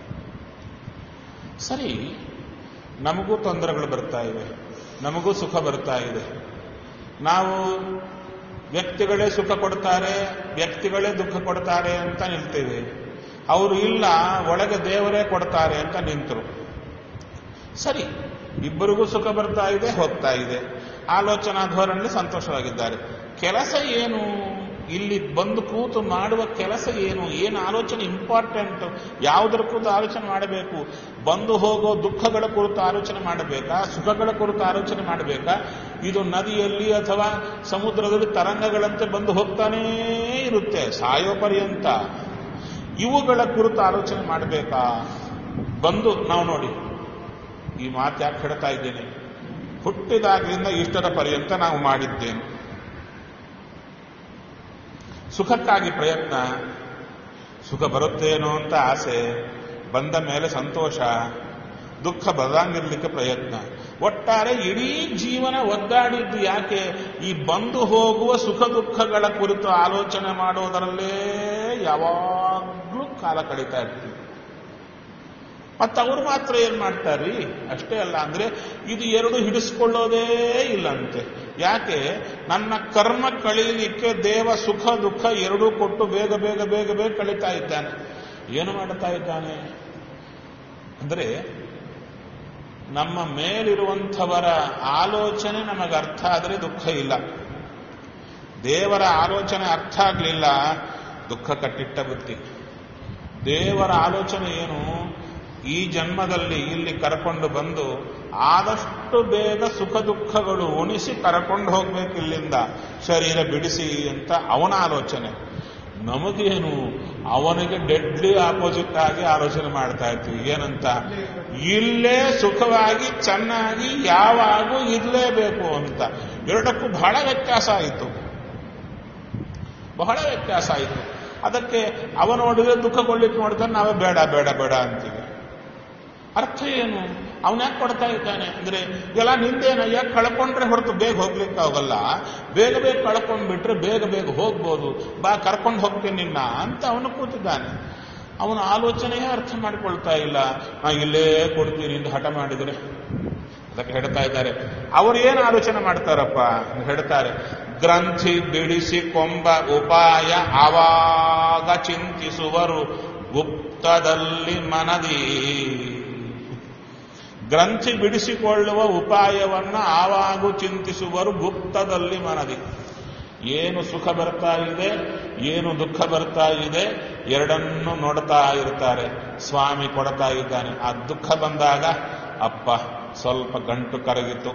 ಸರಿ ನಮಗೂ ತೊಂದರೆಗಳು ಬರ್ತಾ ಇವೆ ನಮಗೂ ಸುಖ ಬರ್ತಾ ಇದೆ ನಾವು ವ್ಯಕ್ತಿಗಳೇ ಸುಖ ಕೊಡ್ತಾರೆ ವ್ಯಕ್ತಿಗಳೇ ದುಃಖ ಕೊಡ್ತಾರೆ ಅಂತ ನಿಲ್ತೇವೆ ಅವರು ಇಲ್ಲ ಒಳಗೆ ದೇವರೇ ಕೊಡ್ತಾರೆ ಅಂತ ನಿಂತರು ಸರಿ ಇಬ್ಬರಿಗೂ ಸುಖ ಬರ್ತಾ ಇದೆ ಹೋಗ್ತಾ ಇದೆ ಆಲೋಚನಾ ಧೋರಣೆ ಸಂತೋಷವಾಗಿದ್ದಾರೆ ಕೆಲಸ ಏನು ಇಲ್ಲಿ ಬಂದು ಕೂತು ಮಾಡುವ ಕೆಲಸ ಏನು ಏನು ಆಲೋಚನೆ ಇಂಪಾರ್ಟೆಂಟ್ ಯಾವುದರ ಕುರಿತು ಆಲೋಚನೆ ಮಾಡಬೇಕು ಬಂದು ಹೋಗೋ ದುಃಖಗಳ ಕುರಿತು ಆಲೋಚನೆ ಮಾಡಬೇಕಾ ಸುಖಗಳ ಕುರಿತು ಆಲೋಚನೆ ಮಾಡಬೇಕಾ ಇದು ನದಿಯಲ್ಲಿ ಅಥವಾ ಸಮುದ್ರದಲ್ಲಿ ತರಂಗಗಳಂತೆ ಬಂದು ಹೋಗ್ತಾನೇ ಇರುತ್ತೆ ಸಾಯೋ ಪರ್ಯಂತ ಇವುಗಳ ಕುರಿತು ಆಲೋಚನೆ ಮಾಡಬೇಕಾ ಬಂದು ನಾವು ನೋಡಿ ಈ ಮಾತು ಯಾಕೆ ಹೇಳ್ತಾ ಇದ್ದೇನೆ ಹುಟ್ಟಿದಾಗಲಿಂದ ಇಷ್ಟರ ಪರ್ಯಂತ ನಾವು ಮಾಡಿದ್ದೇನೆ ಸುಖಕ್ಕಾಗಿ ಪ್ರಯತ್ನ ಸುಖ ಬರುತ್ತೇನೋ ಅಂತ ಆಸೆ ಬಂದ ಮೇಲೆ ಸಂತೋಷ ದುಃಖ ಬರದಂಗಿರ್ಲಿಕ್ಕೆ ಪ್ರಯತ್ನ ಒಟ್ಟಾರೆ ಇಡೀ ಜೀವನ ಒದ್ದಾಡಿದ್ದು ಯಾಕೆ ಈ ಬಂದು ಹೋಗುವ ಸುಖ ದುಃಖಗಳ ಕುರಿತು ಆಲೋಚನೆ ಮಾಡೋದರಲ್ಲೇ ಯಾವಾಗಲೂ ಕಾಲ ಕಳೀತಾ ಇರ್ತೀವಿ ಮತ್ತೆ ಅವರು ಮಾತ್ರ ಏನ್ ಮಾಡ್ತಾರ್ರಿ ಅಷ್ಟೇ ಅಲ್ಲ ಅಂದ್ರೆ ಇದು ಎರಡು ಹಿಡಿಸ್ಕೊಳ್ಳೋದೇ ಇಲ್ಲಂತೆ ಯಾಕೆ ನನ್ನ ಕರ್ಮ ಕಳೀಲಿಕ್ಕೆ ದೇವ ಸುಖ ದುಃಖ ಎರಡೂ ಕೊಟ್ಟು ಬೇಗ ಬೇಗ ಬೇಗ ಬೇಗ ಕಳೀತಾ ಇದ್ದಾನೆ ಏನು ಮಾಡುತ್ತಾ ಇದ್ದಾನೆ ಅಂದ್ರೆ ನಮ್ಮ ಮೇಲಿರುವಂಥವರ ಆಲೋಚನೆ ನಮಗೆ ಅರ್ಥ ಆದರೆ ದುಃಖ ಇಲ್ಲ ದೇವರ ಆಲೋಚನೆ ಅರ್ಥ ಆಗಲಿಲ್ಲ ದುಃಖ ಕಟ್ಟಿಟ್ಟ ಬುತ್ತಿ ದೇವರ ಆಲೋಚನೆ ಏನು ಈ ಜನ್ಮದಲ್ಲಿ ಇಲ್ಲಿ ಕರ್ಕೊಂಡು ಬಂದು ಆದಷ್ಟು ಬೇಗ ಸುಖ ದುಃಖಗಳು ಉಣಿಸಿ ಕರ್ಕೊಂಡು ಹೋಗ್ಬೇಕು ಇಲ್ಲಿಂದ ಶರೀರ ಬಿಡಿಸಿ ಅಂತ ಅವನ ಆಲೋಚನೆ ನಮಗೇನು ಅವನಿಗೆ ಡೆಡ್ಲಿ ಆಪೋಸಿಟ್ ಆಗಿ ಆಲೋಚನೆ ಮಾಡ್ತಾ ಇರ್ತೀವಿ ಏನಂತ ಇಲ್ಲೇ ಸುಖವಾಗಿ ಚೆನ್ನಾಗಿ ಯಾವಾಗೂ ಇರಲೇಬೇಕು ಅಂತ ಎರಡಕ್ಕೂ ಬಹಳ ವ್ಯತ್ಯಾಸ ಆಯಿತು ಬಹಳ ವ್ಯತ್ಯಾಸ ಆಯಿತು ಅದಕ್ಕೆ ಅವ ನೋಡಿದ್ರೆ ದುಃಖಗೊಳ್ಳಿಕ್ಕೆ ನೋಡ್ತಾನೆ ನಾವೇ ಬೇಡ ಬೇಡ ಬೇಡ ಅಂತೀವಿ ಅರ್ಥ ಏನು ಅವನ ಯಾಕೆ ಕೊಡ್ತಾ ಇದ್ದಾನೆ ಅಂದ್ರೆ ಎಲ್ಲ ನಿಂದೇನಯ್ಯ ಕಳ್ಕೊಂಡ್ರೆ ಹೊರತು ಬೇಗ ಹೋಗ್ಲಿಕ್ಕೆ ಆಗೋಲ್ಲ ಬೇಗ ಬೇಗ ಕಳ್ಕೊಂಡ್ಬಿಟ್ರೆ ಬೇಗ ಬೇಗ ಹೋಗ್ಬೋದು ಬಾ ಕರ್ಕೊಂಡು ಹೋಗ್ತೀನಿ ನಿನ್ನ ಅಂತ ಅವನು ಕೂತಿದ್ದಾನೆ ಅವನ ಆಲೋಚನೆಯೇ ಅರ್ಥ ಮಾಡಿಕೊಳ್ತಾ ಇಲ್ಲ ನಾ ಇಲ್ಲೇ ಕೊಡ್ತೀನಿ ಅಂತ ಹಠ ಮಾಡಿದರೆ ಅದಕ್ಕೆ ಹೇಳ್ತಾ ಇದ್ದಾರೆ ಅವರು ಏನು ಆಲೋಚನೆ ಮಾಡ್ತಾರಪ್ಪ ಹೇಳ್ತಾರೆ ಗ್ರಂಥಿ ಬಿಡಿಸಿ ಕೊಂಬ ಉಪಾಯ ಆವಾಗ ಚಿಂತಿಸುವರು ಗುಪ್ತದಲ್ಲಿ ಮನದಿ ಗ್ರಂಥಿ ಬಿಡಿಸಿಕೊಳ್ಳುವ ಉಪಾಯವನ್ನ ಆವಾಗೂ ಚಿಂತಿಸುವರು ಗುಪ್ತದಲ್ಲಿ ಮನದಿ ಏನು ಸುಖ ಬರ್ತಾ ಇದೆ ಏನು ದುಃಖ ಬರ್ತಾ ಇದೆ ಎರಡನ್ನೂ ನೋಡ್ತಾ ಇರ್ತಾರೆ ಸ್ವಾಮಿ ಕೊಡ್ತಾ ಇದ್ದಾನೆ ಆ ದುಃಖ ಬಂದಾಗ ಅಪ್ಪ ಸ್ವಲ್ಪ ಗಂಟು ಕರಗಿತು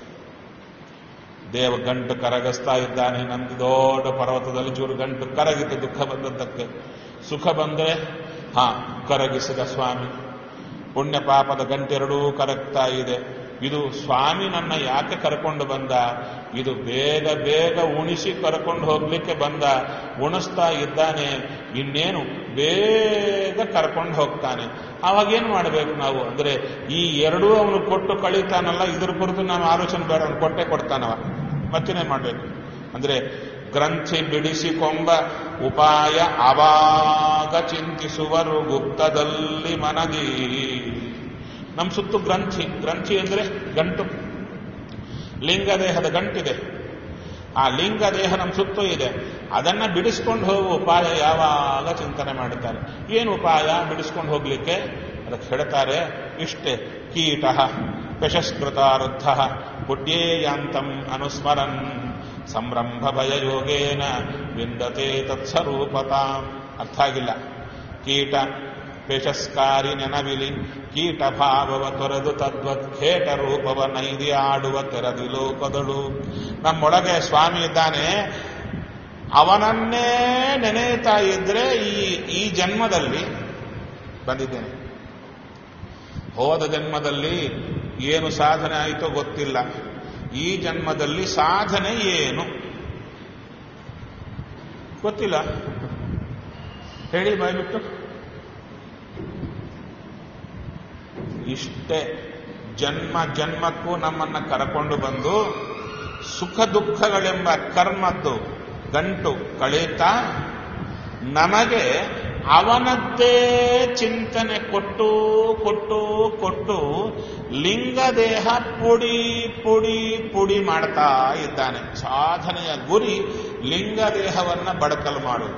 ದೇವ ಗಂಟು ಕರಗಿಸ್ತಾ ಇದ್ದಾನೆ ನಂದು ದೊಡ್ಡ ಪರ್ವತದಲ್ಲಿ ಚೂರು ಗಂಟು ಕರಗಿತು ದುಃಖ ಬಂದದ್ದಕ್ಕೆ ಸುಖ ಬಂದ್ರೆ ಹಾ ಕರಗಿಸಿದ ಸ್ವಾಮಿ ಪುಣ್ಯ ಪಾಪದ ಗಂಟೆರಡೂ ಕರಗ್ತಾ ಇದೆ ಇದು ಸ್ವಾಮಿ ನನ್ನ ಯಾಕೆ ಕರ್ಕೊಂಡು ಬಂದ ಇದು ಬೇಗ ಬೇಗ ಉಣಿಸಿ ಕರ್ಕೊಂಡು ಹೋಗ್ಲಿಕ್ಕೆ ಬಂದ ಉಣಿಸ್ತಾ ಇದ್ದಾನೆ ಇನ್ನೇನು ಬೇಗ ಕರ್ಕೊಂಡು ಹೋಗ್ತಾನೆ ಅವಾಗೇನು ಮಾಡಬೇಕು ನಾವು ಅಂದ್ರೆ ಈ ಎರಡೂ ಅವನು ಕೊಟ್ಟು ಕಳೀತಾನಲ್ಲ ಇದ್ರ ಕುರಿತು ನಾವು ಆಲೋಚನೆ ಬೇಡ ಅವನು ಕೊಟ್ಟೆ ಕೊಡ್ತಾನವ ಮತ್ತೇನೇನು ಮಾಡಬೇಕು ಅಂದ್ರೆ ಗ್ರಂಥಿ ಬಿಡಿಸಿಕೊಂಬ ಉಪಾಯ ಆವಾಗ ಚಿಂತಿಸುವರು ಗುಪ್ತದಲ್ಲಿ ಮನದಿ ನಮ್ಮ ಸುತ್ತು ಗ್ರಂಥಿ ಗ್ರಂಥಿ ಅಂದ್ರೆ ಗಂಟು ಲಿಂಗದೇಹದ ಗಂಟಿದೆ ಆ ಲಿಂಗ ದೇಹ ನಮ್ಮ ಸುತ್ತು ಇದೆ ಅದನ್ನ ಬಿಡಿಸ್ಕೊಂಡು ಹೋಗುವ ಉಪಾಯ ಯಾವಾಗ ಚಿಂತನೆ ಮಾಡುತ್ತಾರೆ ಏನು ಉಪಾಯ ಬಿಡಿಸ್ಕೊಂಡು ಹೋಗ್ಲಿಕ್ಕೆ ಅದಕ್ಕೆ ಹೇಳ್ತಾರೆ ಇಷ್ಟೇ ಕೀಟ ಯಶಸ್ಕೃತಾರುದ್ಧ ಪುಡ್ಯೇಯಾಂತಂ ಅನುಸ್ಮರನ್ ಸಂರಂಭ ಭಯಯೋಗೇನ ವಿಂದತೆ ತತ್ಸರೂಪತಾಂ ಅರ್ಥ ಆಗಿಲ್ಲ ಕೀಟ ಪೇಶಸ್ಕಾರಿ ನೆನವಿಲಿ ಕೀಟ ಭಾವವ ತೊರೆದು ತದ್ವತ್ ಖೇಟ ರೂಪವ ನೈದಿ ಆಡುವ ತೆರದಿ ಲೋಕದಳು ನಮ್ಮೊಳಗೆ ಸ್ವಾಮಿ ಇದ್ದಾನೆ ಅವನನ್ನೇ ನೆನೆಯುತ್ತಾ ಇದ್ರೆ ಈ ಈ ಜನ್ಮದಲ್ಲಿ ಬಂದಿದ್ದೇನೆ ಹೋದ ಜನ್ಮದಲ್ಲಿ ಏನು ಸಾಧನೆ ಆಯಿತೋ ಗೊತ್ತಿಲ್ಲ ಈ ಜನ್ಮದಲ್ಲಿ ಸಾಧನೆ ಏನು ಗೊತ್ತಿಲ್ಲ ಹೇಳಿ ಬಾಯ್ಬಿಟ್ಟು ಇಷ್ಟೇ ಜನ್ಮ ಜನ್ಮಕ್ಕೂ ನಮ್ಮನ್ನ ಕರಕೊಂಡು ಬಂದು ಸುಖ ದುಃಖಗಳೆಂಬ ಕರ್ಮದ್ದು ಗಂಟು ಕಳೀತಾ ನಮಗೆ ಅವನದ್ದೇ ಚಿಂತನೆ ಕೊಟ್ಟು ಕೊಟ್ಟು ಕೊಟ್ಟು ಲಿಂಗದೇಹ ಪುಡಿ ಪುಡಿ ಪುಡಿ ಮಾಡ್ತಾ ಇದ್ದಾನೆ ಸಾಧನೆಯ ಗುರಿ ಲಿಂಗದೇಹವನ್ನ ಬಡಕಲು ಮಾಡುವುದು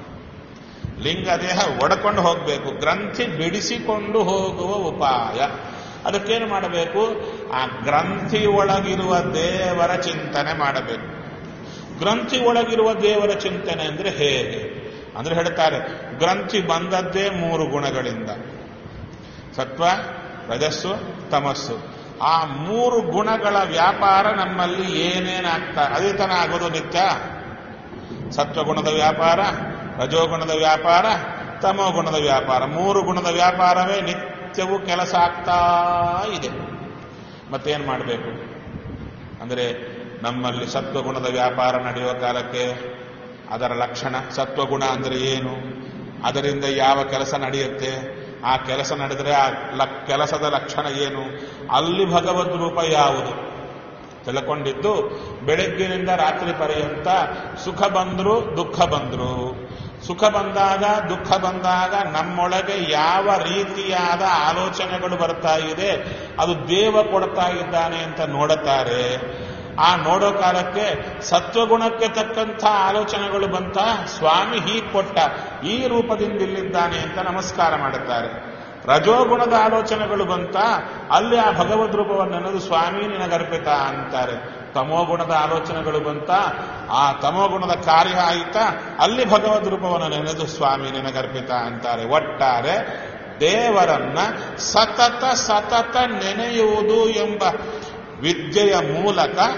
ಲಿಂಗದೇಹ ಒಡ್ಕೊಂಡು ಹೋಗಬೇಕು ಗ್ರಂಥಿ ಬಿಡಿಸಿಕೊಂಡು ಹೋಗುವ ಉಪಾಯ ಅದಕ್ಕೇನು ಮಾಡಬೇಕು ಆ ಗ್ರಂಥಿ ಒಳಗಿರುವ ದೇವರ ಚಿಂತನೆ ಮಾಡಬೇಕು ಗ್ರಂಥಿ ಒಳಗಿರುವ ದೇವರ ಚಿಂತನೆ ಅಂದ್ರೆ ಹೇಗೆ ಅಂದ್ರೆ ಹೇಳ್ತಾರೆ ಗ್ರಂಥಿ ಬಂದದ್ದೇ ಮೂರು ಗುಣಗಳಿಂದ ಸತ್ವ ರಜಸ್ಸು ತಮಸ್ಸು ಆ ಮೂರು ಗುಣಗಳ ವ್ಯಾಪಾರ ನಮ್ಮಲ್ಲಿ ಏನೇನಾಗ್ತಾ ಅದೇ ತನ ಆಗೋದು ನಿತ್ಯ ಸತ್ವಗುಣದ ವ್ಯಾಪಾರ ರಜೋಗುಣದ ವ್ಯಾಪಾರ ತಮೋಗುಣದ ವ್ಯಾಪಾರ ಮೂರು ಗುಣದ ವ್ಯಾಪಾರವೇ ನಿತ್ಯವೂ ಕೆಲಸ ಆಗ್ತಾ ಇದೆ ಮತ್ತೇನು ಮಾಡಬೇಕು ಅಂದರೆ ನಮ್ಮಲ್ಲಿ ಸತ್ವಗುಣದ ವ್ಯಾಪಾರ ನಡೆಯುವ ಕಾಲಕ್ಕೆ ಅದರ ಲಕ್ಷಣ ಸತ್ವಗುಣ ಅಂದರೆ ಏನು ಅದರಿಂದ ಯಾವ ಕೆಲಸ ನಡೆಯುತ್ತೆ ಆ ಕೆಲಸ ನಡೆದರೆ ಆ ಲ- ಕೆಲಸದ ಲಕ್ಷಣ ಏನು ಅಲ್ಲಿ ಭಗವದ್ ರೂಪ ಯಾವುದು ತಿಳ್ಕೊಂಡಿದ್ದು ಬೆಳಗ್ಗಿನಿಂದ ರಾತ್ರಿ ಪರ್ಯಂತ ಸುಖ ಬಂದ್ರು ದುಃಖ ಬಂದ್ರು ಸುಖ ಬಂದಾಗ ದುಃಖ ಬಂದಾಗ ನಮ್ಮೊಳಗೆ ಯಾವ ರೀತಿಯಾದ ಆಲೋಚನೆಗಳು ಬರ್ತಾ ಇದೆ ಅದು ದೇವ ಕೊಡ್ತಾ ಇದ್ದಾನೆ ಅಂತ ನೋಡುತ್ತಾರೆ ಆ ನೋಡೋ ಕಾಲಕ್ಕೆ ಸತ್ವಗುಣಕ್ಕೆ ತಕ್ಕಂಥ ಆಲೋಚನೆಗಳು ಬಂತ ಸ್ವಾಮಿ ಹೀಗೆ ಕೊಟ್ಟ ಈ ರೂಪದಿಂದ ಇಲ್ಲಿದ್ದಾನೆ ಅಂತ ನಮಸ್ಕಾರ ಮಾಡುತ್ತಾರೆ ರಜೋಗುಣದ ಆಲೋಚನೆಗಳು ಬಂತ ಅಲ್ಲಿ ಆ ಭಗವದ್ ರೂಪವನ್ನು ಅನ್ನೋದು ಸ್ವಾಮಿ ನಿನಗರ್ಪಿತ ಅಂತಾರೆ ತಮೋಗುಣದ ಆಲೋಚನೆಗಳು ಬಂತ ಆ ತಮೋಗುಣದ ಕಾರ್ಯ ಆಯಿತಾ ಅಲ್ಲಿ ಭಗವದ್ ರೂಪವನ್ನು ನೆನೆದು ಸ್ವಾಮಿ ನಿನಗರ್ಪಿತ ಅಂತಾರೆ ಒಟ್ಟಾರೆ ದೇವರನ್ನ ಸತತ ಸತತ ನೆನೆಯುವುದು ಎಂಬ ವಿದ್ಯೆಯ ಮೂಲಕ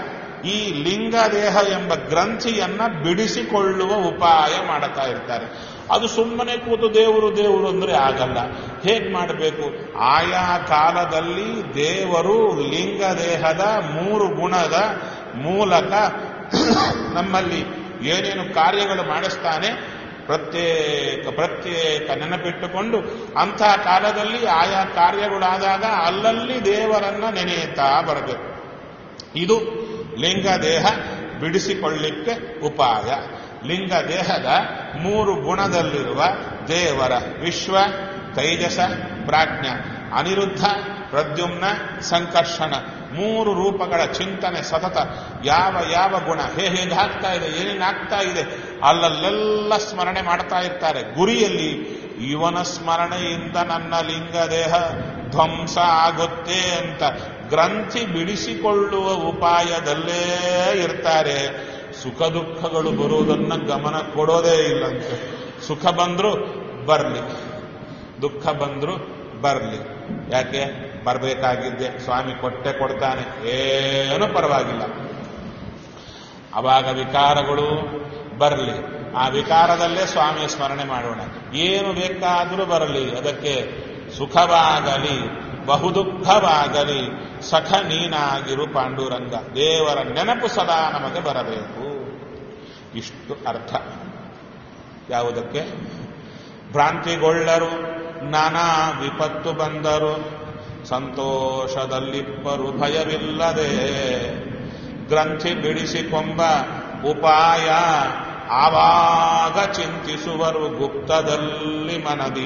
ಈ ಲಿಂಗದೇಹ ಎಂಬ ಗ್ರಂಥಿಯನ್ನ ಬಿಡಿಸಿಕೊಳ್ಳುವ ಉಪಾಯ ಮಾಡುತ್ತಾ ಇರ್ತಾರೆ ಅದು ಸುಮ್ಮನೆ ಕೂತು ದೇವರು ದೇವರು ಅಂದ್ರೆ ಆಗಲ್ಲ ಹೇಗ್ ಮಾಡಬೇಕು ಆಯಾ ಕಾಲದಲ್ಲಿ ದೇವರು ಲಿಂಗದೇಹದ ಮೂರು ಗುಣದ ಮೂಲಕ ನಮ್ಮಲ್ಲಿ ಏನೇನು ಕಾರ್ಯಗಳು ಮಾಡಿಸ್ತಾನೆ ಪ್ರತ್ಯೇಕ ಪ್ರತ್ಯೇಕ ನೆನಪಿಟ್ಟುಕೊಂಡು ಅಂಥ ಕಾಲದಲ್ಲಿ ಆಯಾ ಕಾರ್ಯಗಳಾದಾಗ ಅಲ್ಲಲ್ಲಿ ದೇವರನ್ನ ನೆನೆಯುತ್ತಾ ಬರಬೇಕು ಇದು ಲಿಂಗ ದೇಹ ಬಿಡಿಸಿಕೊಳ್ಳಿಕ್ಕೆ ಉಪಾಯ ಲಿಂಗ ದೇಹದ ಮೂರು ಗುಣದಲ್ಲಿರುವ ದೇವರ ವಿಶ್ವ ತೈಜಸ ಪ್ರಾಜ್ಞ ಅನಿರುದ್ಧ ಪ್ರದ್ಯುಮ್ನ ಸಂಕರ್ಷಣ ಮೂರು ರೂಪಗಳ ಚಿಂತನೆ ಸತತ ಯಾವ ಯಾವ ಗುಣ ಹೇ ಹೇಗೆ ಆಗ್ತಾ ಇದೆ ಏನೇನು ಆಗ್ತಾ ಇದೆ ಅಲ್ಲಲ್ಲೆಲ್ಲ ಸ್ಮರಣೆ ಮಾಡ್ತಾ ಇರ್ತಾರೆ ಗುರಿಯಲ್ಲಿ ಇವನ ಸ್ಮರಣೆಯಿಂದ ನನ್ನ ಲಿಂಗ ದೇಹ ಧ್ವಂಸ ಆಗುತ್ತೆ ಅಂತ ಗ್ರಂಥಿ ಬಿಡಿಸಿಕೊಳ್ಳುವ ಉಪಾಯದಲ್ಲೇ ಇರ್ತಾರೆ ಸುಖ ದುಃಖಗಳು ಬರುವುದನ್ನ ಗಮನ ಕೊಡೋದೇ ಇಲ್ಲಂತೆ ಸುಖ ಬಂದ್ರು ಬರ್ಲಿ ದುಃಖ ಬಂದ್ರು ಬರ್ಲಿ ಯಾಕೆ ಬರಬೇಕಾಗಿದ್ದೆ ಸ್ವಾಮಿ ಕೊಟ್ಟೆ ಕೊಡ್ತಾನೆ ಏನೂ ಪರವಾಗಿಲ್ಲ ಅವಾಗ ವಿಕಾರಗಳು ಬರಲಿ ಆ ವಿಕಾರದಲ್ಲೇ ಸ್ವಾಮಿಯ ಸ್ಮರಣೆ ಮಾಡೋಣ ಏನು ಬೇಕಾದರೂ ಬರಲಿ ಅದಕ್ಕೆ ಸುಖವಾಗಲಿ ಬಹುದುಃಖವಾಗಲಿ ಸಖ ನೀನಾಗಿರು ಪಾಂಡುರಂಗ ದೇವರ ನೆನಪು ಸದಾ ನಮಗೆ ಬರಬೇಕು ಇಷ್ಟು ಅರ್ಥ ಯಾವುದಕ್ಕೆ ಭ್ರಾಂತಿಗೊಳ್ಳರು ನಾನಾ ವಿಪತ್ತು ಬಂದರು ಸಂತೋಷದಲ್ಲಿಬ್ಬರು ಭಯವಿಲ್ಲದೆ ಗ್ರಂಥಿ ಬಿಡಿಸಿಕೊಂಬ ಉಪಾಯ ಆವಾಗ ಚಿಂತಿಸುವರು ಗುಪ್ತದಲ್ಲಿ ಮನದಿ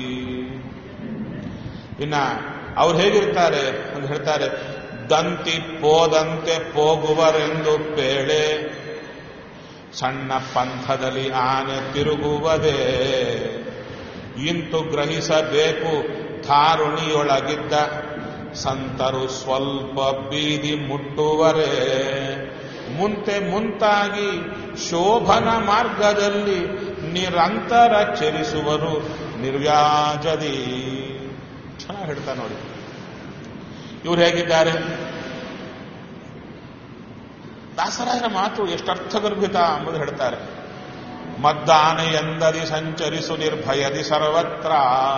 ಇನ್ನ ಅವ್ರು ಹೇಗಿರ್ತಾರೆ ಅಂತ ಹೇಳ್ತಾರೆ ದಂತಿ ಪೋದಂತೆ ಹೋಗುವರೆಂದು ಪೇಳೆ ಸಣ್ಣ ಪಂಥದಲ್ಲಿ ಆನೆ ತಿರುಗುವುದೇ ಇಂತು ಗ್ರಹಿಸಬೇಕು ಧಾರುಣಿಯೊಳಗಿದ್ದ ಸಂತರು ಸ್ವಲ್ಪ ಬೀದಿ ಮುಟ್ಟುವರೇ ಮುಂತೆ ಮುಂತಾಗಿ ಶೋಭನ ಮಾರ್ಗದಲ್ಲಿ ನಿರಂತರ ಚರಿಸುವರು ನಿರ್ವ್ಯಾಜದಿ ಚೆನ್ನಾಗಿ ಹೇಳ್ತಾ ನೋಡಿ ಇವ್ರು ಹೇಗಿದ್ದಾರೆ ದಾಸರಾಯರ ಮಾತು ಎಷ್ಟು ಅರ್ಥಗರ್ಭಿತ ಎಂಬುದು ಹೇಳ್ತಾರೆ ಮದ್ದಾನೆ ಎಂದದಿ ಸಂಚರಿಸು ನಿರ್ಭಯದಿ ಸರ್ವತ್ರ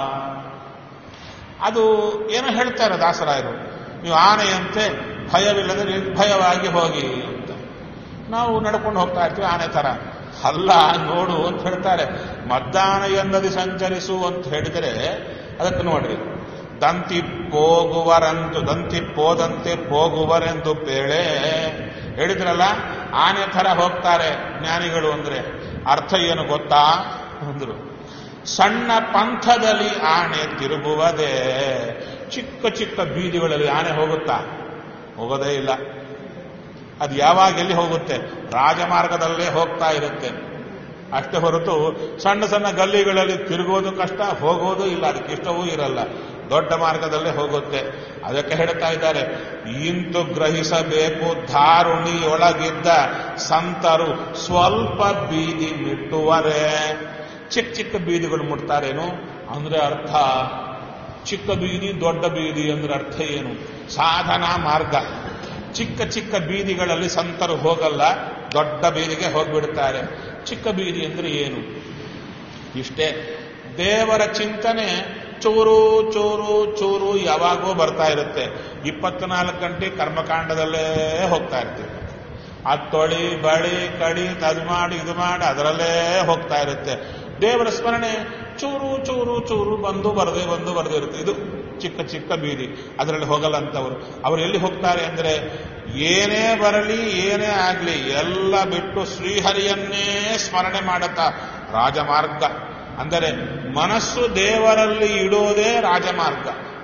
ಅದು ಏನೋ ಹೇಳ್ತಾರೆ ದಾಸರಾಯರು ನೀವು ಆನೆಯಂತೆ ಭಯವಿಲ್ಲದೆ ನಿರ್ಭಯವಾಗಿ ಹೋಗಿ ಅಂತ ನಾವು ನಡ್ಕೊಂಡು ಹೋಗ್ತಾ ಇರ್ತೀವಿ ಆನೆ ತರ ಅಲ್ಲ ನೋಡು ಅಂತ ಹೇಳ್ತಾರೆ ಮದ್ದಾನೆ ಎಂದದಿ ಸಂಚರಿಸು ಅಂತ ಹೇಳಿದರೆ ಅದಕ್ಕೆ ನೋಡ್ರಿ ದಂತಿ ಹೋಗುವರಂತು ದಂತಿ ಪೋದಂತೆ ಹೋಗುವರೆಂದು ಪೇಳೆ ಹೇಳಿದ್ರಲ್ಲ ಆನೆ ಥರ ಹೋಗ್ತಾರೆ ಜ್ಞಾನಿಗಳು ಅಂದ್ರೆ ಅರ್ಥ ಏನು ಗೊತ್ತಾ ಅಂದ್ರು ಸಣ್ಣ ಪಂಥದಲ್ಲಿ ಆನೆ ತಿರುಗುವುದೇ ಚಿಕ್ಕ ಚಿಕ್ಕ ಬೀದಿಗಳಲ್ಲಿ ಆನೆ ಹೋಗುತ್ತಾ ಹೋಗೋದೇ ಇಲ್ಲ ಅದು ಯಾವಾಗ ಎಲ್ಲಿ ಹೋಗುತ್ತೆ ರಾಜಮಾರ್ಗದಲ್ಲೇ ಹೋಗ್ತಾ ಇರುತ್ತೆ ಅಷ್ಟೇ ಹೊರತು ಸಣ್ಣ ಸಣ್ಣ ಗಲ್ಲಿಗಳಲ್ಲಿ ತಿರುಗೋದು ಕಷ್ಟ ಹೋಗೋದು ಇಲ್ಲ ಅದಕ್ಕೆ ಇಷ್ಟವೂ ಇರಲ್ಲ ದೊಡ್ಡ ಮಾರ್ಗದಲ್ಲೇ ಹೋಗುತ್ತೆ ಅದಕ್ಕೆ ಹೇಳ್ತಾ ಇದ್ದಾರೆ ಇಂತು ಗ್ರಹಿಸಬೇಕು ಧಾರುಣಿಯೊಳಗಿದ್ದ ಸಂತರು ಸ್ವಲ್ಪ ಬೀದಿ ಮುಟ್ಟುವರೆ ಚಿಕ್ಕ ಚಿಕ್ಕ ಬೀದಿಗಳು ಮುಟ್ತಾರೇನು ಅಂದ್ರೆ ಅರ್ಥ ಚಿಕ್ಕ ಬೀದಿ ದೊಡ್ಡ ಬೀದಿ ಅಂದ್ರೆ ಅರ್ಥ ಏನು ಸಾಧನಾ ಮಾರ್ಗ ಚಿಕ್ಕ ಚಿಕ್ಕ ಬೀದಿಗಳಲ್ಲಿ ಸಂತರು ಹೋಗಲ್ಲ ದೊಡ್ಡ ಬೀದಿಗೆ ಹೋಗ್ಬಿಡ್ತಾರೆ ಚಿಕ್ಕ ಬೀದಿ ಅಂದ್ರೆ ಏನು ಇಷ್ಟೇ ದೇವರ ಚಿಂತನೆ ಚೂರು ಚೂರು ಚೂರು ಯಾವಾಗೋ ಬರ್ತಾ ಇರುತ್ತೆ ಇಪ್ಪತ್ನಾಲ್ಕು ಗಂಟೆ ಕರ್ಮಕಾಂಡದಲ್ಲೇ ಹೋಗ್ತಾ ಇರ್ತೀವಿ ಅದು ತೊಳಿ ಬಳಿ ಕಡಿ ಅದು ಮಾಡಿ ಇದು ಮಾಡಿ ಅದರಲ್ಲೇ ಹೋಗ್ತಾ ಇರುತ್ತೆ ದೇವರ ಸ್ಮರಣೆ ಚೂರು ಚೂರು ಚೂರು ಬಂದು ಬರದೆ ಬಂದು ಬರದೇ ಇರುತ್ತೆ ಇದು ಚಿಕ್ಕ ಚಿಕ್ಕ ಬೀದಿ ಅದರಲ್ಲಿ ಹೋಗಲ್ಲ ಅಂತವರು ಅವರು ಎಲ್ಲಿ ಹೋಗ್ತಾರೆ ಅಂದ್ರೆ ಏನೇ ಬರಲಿ ಏನೇ ಆಗ್ಲಿ ಎಲ್ಲ ಬಿಟ್ಟು ಶ್ರೀಹರಿಯನ್ನೇ ಸ್ಮರಣೆ ಮಾಡುತ್ತಾ ರಾಜಮಾರ್ಗ ಅಂದರೆ ಮನಸ್ಸು ದೇವರಲ್ಲಿ ಇಡೋದೇ ರಾಜಮಾರ್ಗ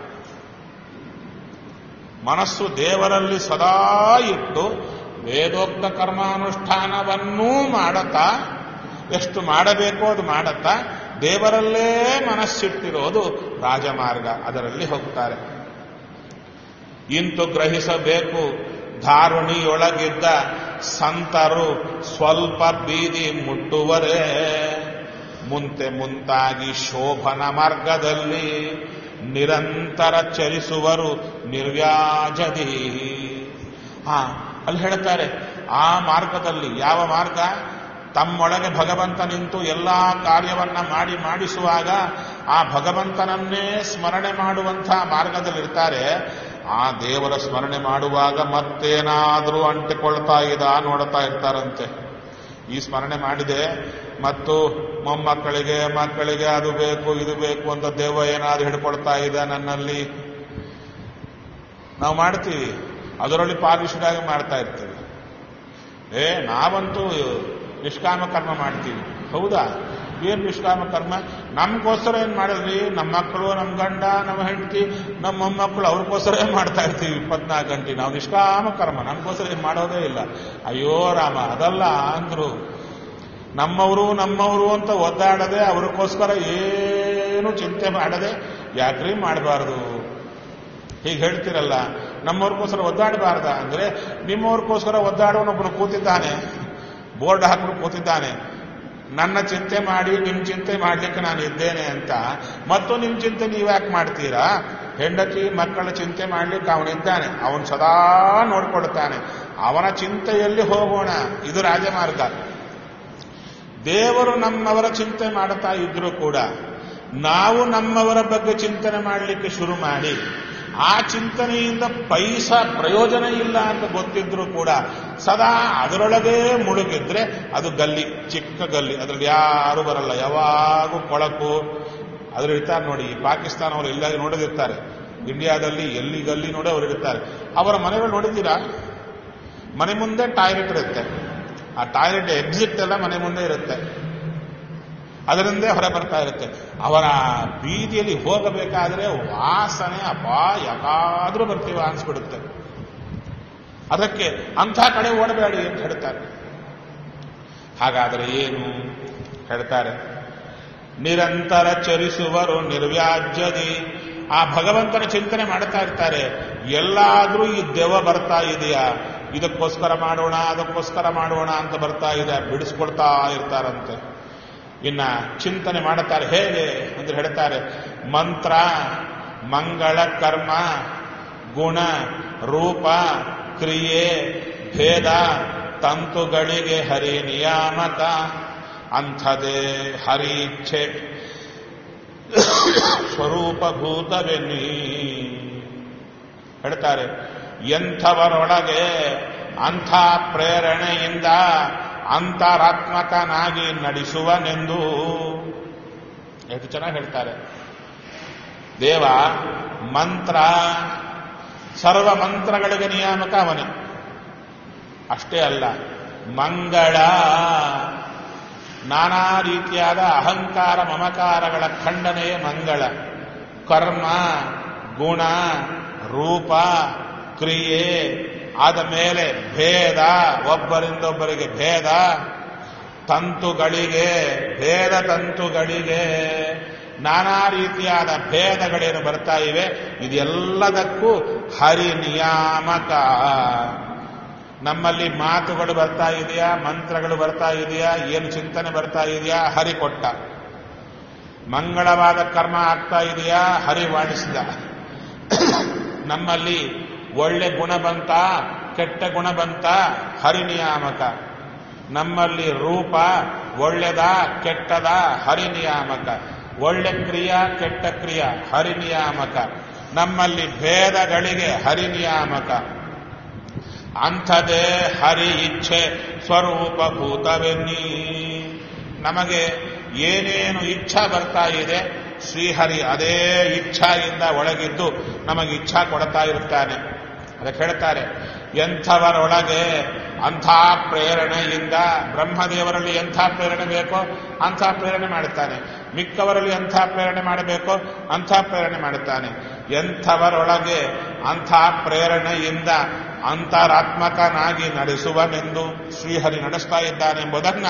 ಮನಸ್ಸು ದೇವರಲ್ಲಿ ಸದಾ ಇಟ್ಟು ವೇದೋಕ್ತ ಕರ್ಮಾನುಷ್ಠಾನವನ್ನೂ ಮಾಡತಾ ಎಷ್ಟು ಮಾಡಬೇಕೋ ಅದು ಮಾಡತ್ತಾ ದೇವರಲ್ಲೇ ಮನಸ್ಸಿಟ್ಟಿರೋದು ರಾಜಮಾರ್ಗ ಅದರಲ್ಲಿ ಹೋಗ್ತಾರೆ ಇಂತು ಗ್ರಹಿಸಬೇಕು ಧಾರುಣಿಯೊಳಗಿದ್ದ ಸಂತರು ಸ್ವಲ್ಪ ಬೀದಿ ಮುಟ್ಟುವರೇ ಮುಂತೆ ಮುಂತಾಗಿ ಶೋಭನ ಮಾರ್ಗದಲ್ಲಿ ನಿರಂತರ ಚರಿಸುವರು ನಿರ್ವ್ಯಾಜದಿ ಹಾ ಅಲ್ಲಿ ಹೇಳ್ತಾರೆ ಆ ಮಾರ್ಗದಲ್ಲಿ ಯಾವ ಮಾರ್ಗ ತಮ್ಮೊಳಗೆ ಭಗವಂತ ನಿಂತು ಎಲ್ಲಾ ಕಾರ್ಯವನ್ನ ಮಾಡಿ ಮಾಡಿಸುವಾಗ ಆ ಭಗವಂತನನ್ನೇ ಸ್ಮರಣೆ ಮಾಡುವಂತಹ ಮಾರ್ಗದಲ್ಲಿರ್ತಾರೆ ಆ ದೇವರ ಸ್ಮರಣೆ ಮಾಡುವಾಗ ಮತ್ತೇನಾದರೂ ಅಂಟಿಕೊಳ್ತಾ ಇದ ನೋಡ್ತಾ ಇರ್ತಾರಂತೆ ಈ ಸ್ಮರಣೆ ಮಾಡಿದೆ ಮತ್ತು ಮೊಮ್ಮಕ್ಕಳಿಗೆ ಮಕ್ಕಳಿಗೆ ಅದು ಬೇಕು ಇದು ಬೇಕು ಅಂತ ದೇವ ಏನಾದ್ರು ಹಿಡ್ಕೊಳ್ತಾ ಇದೆ ನನ್ನಲ್ಲಿ ನಾವು ಮಾಡ್ತೀವಿ ಅದರಲ್ಲಿ ಪಾಲಿಶುಡಾಗಿ ಮಾಡ್ತಾ ಇರ್ತೀವಿ ಏ ನಾವಂತೂ ನಿಷ್ಕಾಮ ಕರ್ಮ ಮಾಡ್ತೀವಿ ಹೌದಾ ಏನ್ ನಿಷ್ಕಾಮ ಕರ್ಮ ನಮ್ಗೋಸ್ಕರ ಏನ್ ಮಾಡಿದ್ರಿ ನಮ್ಮ ಮಕ್ಕಳು ನಮ್ಮ ಗಂಡ ನಮ್ಮ ಹೆಂಡತಿ ನಮ್ಮ ಮೊಮ್ಮಕ್ಕಳು ಅವ್ರಿಗೋಸ್ಕರ ಏನ್ ಮಾಡ್ತಾ ಇರ್ತೀವಿ ಇಪ್ಪತ್ನಾಲ್ಕು ಗಂಟೆ ನಾವು ನಿಷ್ಕಾಮ ಕರ್ಮ ನಮ್ಗೋಸ್ಕರ ಏನ್ ಮಾಡೋದೇ ಇಲ್ಲ ಅಯ್ಯೋ ರಾಮ ಅದಲ್ಲ ಅಂದ್ರು ನಮ್ಮವರು ನಮ್ಮವರು ಅಂತ ಒದ್ದಾಡದೆ ಅವ್ರಿಗೋಸ್ಕರ ಏನು ಚಿಂತೆ ಮಾಡದೆ ಯಾಕ್ರಿ ಮಾಡಬಾರ್ದು ಹೀಗೆ ಹೇಳ್ತಿರಲ್ಲ ನಮ್ಮವ್ರಿಗೋಸ್ಕರ ಒದ್ದಾಡಬಾರ್ದ ಅಂದ್ರೆ ನಿಮ್ಮವ್ರಿಗೋಸ್ಕರ ಒದ್ದಾಡೋನೊಬ್ಬನು ಕೂತಿದ್ದಾನೆ ಬೋರ್ಡ್ ಹಾಕಲು ಕೂತಿದ್ದಾನೆ ನನ್ನ ಚಿಂತೆ ಮಾಡಿ ನಿಮ್ ಚಿಂತೆ ಮಾಡ್ಲಿಕ್ಕೆ ನಾನು ಇದ್ದೇನೆ ಅಂತ ಮತ್ತು ನಿಮ್ ಚಿಂತೆ ನೀವ್ಯಾಕೆ ಮಾಡ್ತೀರಾ ಹೆಂಡತಿ ಮಕ್ಕಳ ಚಿಂತೆ ಮಾಡ್ಲಿಕ್ಕೆ ಅವನಿದ್ದಾನೆ ಅವನು ಸದಾ ನೋಡ್ಕೊಳ್ತಾನೆ ಅವನ ಚಿಂತೆಯಲ್ಲಿ ಹೋಗೋಣ ಇದು ರಾಜಮಾರ್ಗ ದೇವರು ನಮ್ಮವರ ಚಿಂತೆ ಮಾಡ್ತಾ ಇದ್ರು ಕೂಡ ನಾವು ನಮ್ಮವರ ಬಗ್ಗೆ ಚಿಂತನೆ ಮಾಡಲಿಕ್ಕೆ ಶುರು ಮಾಡಿ ಆ ಚಿಂತನೆಯಿಂದ ಪೈಸಾ ಪ್ರಯೋಜನ ಇಲ್ಲ ಅಂತ ಗೊತ್ತಿದ್ರು ಕೂಡ ಸದಾ ಅದರೊಳಗೇ ಮುಳುಗಿದ್ರೆ ಅದು ಗಲ್ಲಿ ಚಿಕ್ಕ ಗಲ್ಲಿ ಅದ್ರಲ್ಲಿ ಯಾರು ಬರಲ್ಲ ಯಾವಾಗೂ ಕೊಳಕು ಅದ್ರ ಇರ್ತಾರೆ ನೋಡಿ ಈ ಪಾಕಿಸ್ತಾನ ಅವರು ಎಲ್ಲಾಗಿ ನೋಡಿದಿರ್ತಾರೆ ಇಂಡಿಯಾದಲ್ಲಿ ಎಲ್ಲಿ ಗಲ್ಲಿ ನೋಡಿ ಅವರು ಇರ್ತಾರೆ ಅವರ ಮನೆಗಳು ನೋಡಿದ್ದೀರಾ ಮನೆ ಮುಂದೆ ಟಾಯ್ಲೆಟ್ ಇರುತ್ತೆ ಆ ಟಾಯ್ಲೆಟ್ ಎಕ್ಸಿಟ್ ಎಲ್ಲ ಮನೆ ಮುಂದೆ ಇರುತ್ತೆ ಅದರಿಂದೇ ಹೊರ ಬರ್ತಾ ಇರುತ್ತೆ ಅವರ ಬೀದಿಯಲ್ಲಿ ಹೋಗಬೇಕಾದ್ರೆ ವಾಸನೆ ಅಪ ಯಾಕಾದ್ರೂ ಬರ್ತೀವ ಅನ್ಸ್ಬಿಡುತ್ತೆ ಅದಕ್ಕೆ ಅಂಥ ಕಡೆ ಓಡಬೇಡಿ ಅಂತ ಹೇಳ್ತಾರೆ ಹಾಗಾದರೆ ಏನು ಹೇಳ್ತಾರೆ ನಿರಂತರ ಚರಿಸುವರು ನಿರ್ವ್ಯಾಜ್ಯದಿ ಆ ಭಗವಂತನ ಚಿಂತನೆ ಮಾಡ್ತಾ ಇರ್ತಾರೆ ಎಲ್ಲಾದ್ರೂ ಈ ದೆವ್ವ ಬರ್ತಾ ಇದೆಯಾ ಇದಕ್ಕೋಸ್ಕರ ಮಾಡೋಣ ಅದಕ್ಕೋಸ್ಕರ ಮಾಡೋಣ ಅಂತ ಬರ್ತಾ ಇದೆ ಬಿಡಿಸ್ಕೊಳ್ತಾ ಇರ್ತಾರಂತೆ ಇನ್ನ ಚಿಂತನೆ ಮಾಡುತ್ತಾರೆ ಹೇಗೆ ಅಂತ ಹೇಳ್ತಾರೆ ಮಂತ್ರ ಮಂಗಳ ಕರ್ಮ ಗುಣ ರೂಪ ಕ್ರಿಯೆ ಭೇದ ತಂತುಗಳಿಗೆ ಹರಿ ನಿಯಾಮಕ ಅಂಥದೇ ಹರಿ ಇಚ್ಛೆ ಸ್ವರೂಪಭೂತವೆನ್ನಿ ಹೇಳ್ತಾರೆ ಎಂಥವರೊಳಗೆ ಅಂಥ ಪ್ರೇರಣೆಯಿಂದ ಅಂತರಾತ್ಮಕನಾಗಿ ನಡೆಸುವನೆಂದು ಎಷ್ಟು ಚೆನ್ನಾಗಿ ಹೇಳ್ತಾರೆ ದೇವ ಮಂತ್ರ ಸರ್ವ ಮಂತ್ರಗಳಿಗೆ ನಿಯಾಮಕ ಅವನೇ ಅಷ್ಟೇ ಅಲ್ಲ ಮಂಗಳ ನಾನಾ ರೀತಿಯಾದ ಅಹಂಕಾರ ಮಮಕಾರಗಳ ಖಂಡನೆಯೇ ಮಂಗಳ ಕರ್ಮ ಗುಣ ರೂಪ ಕ್ರಿಯೆ ಆದ ಮೇಲೆ ಭೇದ ಒಬ್ಬರಿಂದೊಬ್ಬರಿಗೆ ಭೇದ ತಂತುಗಳಿಗೆ ಭೇದ ತಂತುಗಳಿಗೆ ನಾನಾ ರೀತಿಯಾದ ಭೇದಗಳೇನು ಬರ್ತಾ ಇವೆ ಇದೆಲ್ಲದಕ್ಕೂ ಹರಿ ನಿಯಾಮಕ ನಮ್ಮಲ್ಲಿ ಮಾತುಗಳು ಬರ್ತಾ ಇದೆಯಾ ಮಂತ್ರಗಳು ಬರ್ತಾ ಇದೆಯಾ ಏನು ಚಿಂತನೆ ಬರ್ತಾ ಇದೆಯಾ ಹರಿ ಕೊಟ್ಟ ಮಂಗಳವಾದ ಕರ್ಮ ಆಗ್ತಾ ಇದೆಯಾ ಹರಿ ಮಾಡಿಸಿದ ನಮ್ಮಲ್ಲಿ ಒಳ್ಳೆ ಗುಣ ಬಂತ ಕೆಟ್ಟ ಗುಣ ಬಂತ ಹರಿ ನಿಯಾಮಕ ನಮ್ಮಲ್ಲಿ ರೂಪ ಒಳ್ಳೆದ ಕೆಟ್ಟದ ಹರಿ ನಿಯಾಮಕ ಒಳ್ಳೆ ಕ್ರಿಯಾ ಕೆಟ್ಟ ಕ್ರಿಯಾ ಹರಿ ನಿಯಾಮಕ ನಮ್ಮಲ್ಲಿ ಭೇದಗಳಿಗೆ ಹರಿ ನಿಯಾಮಕ ಅಂಥದೇ ಹರಿ ಇಚ್ಛೆ ಸ್ವರೂಪಭೂತವೆನ್ನಿ ನಮಗೆ ಏನೇನು ಇಚ್ಛಾ ಬರ್ತಾ ಇದೆ ಶ್ರೀಹರಿ ಅದೇ ಇಚ್ಛಾಯಿಂದ ಒಳಗಿದ್ದು ನಮಗೆ ಇಚ್ಛಾ ಕೊಡ್ತಾ ಇರುತ್ತಾನೆ ಅದಕ್ಕೆ ಹೇಳ್ತಾರೆ ಎಂಥವರೊಳಗೆ ಅಂಥ ಪ್ರೇರಣೆಯಿಂದ ಬ್ರಹ್ಮದೇವರಲ್ಲಿ ಎಂಥ ಪ್ರೇರಣೆ ಬೇಕೋ ಅಂಥ ಪ್ರೇರಣೆ ಮಾಡುತ್ತಾನೆ ಮಿಕ್ಕವರಲ್ಲಿ ಎಂಥ ಪ್ರೇರಣೆ ಮಾಡಬೇಕೋ ಅಂಥ ಪ್ರೇರಣೆ ಮಾಡುತ್ತಾನೆ ಎಂಥವರೊಳಗೆ ಅಂಥ ಪ್ರೇರಣೆಯಿಂದ ಅಂತರಾತ್ಮಕನಾಗಿ ನಡೆಸುವನೆಂದು ಶ್ರೀಹರಿ ನಡೆಸ್ತಾ ಇದ್ದಾನೆಂಬುದನ್ನ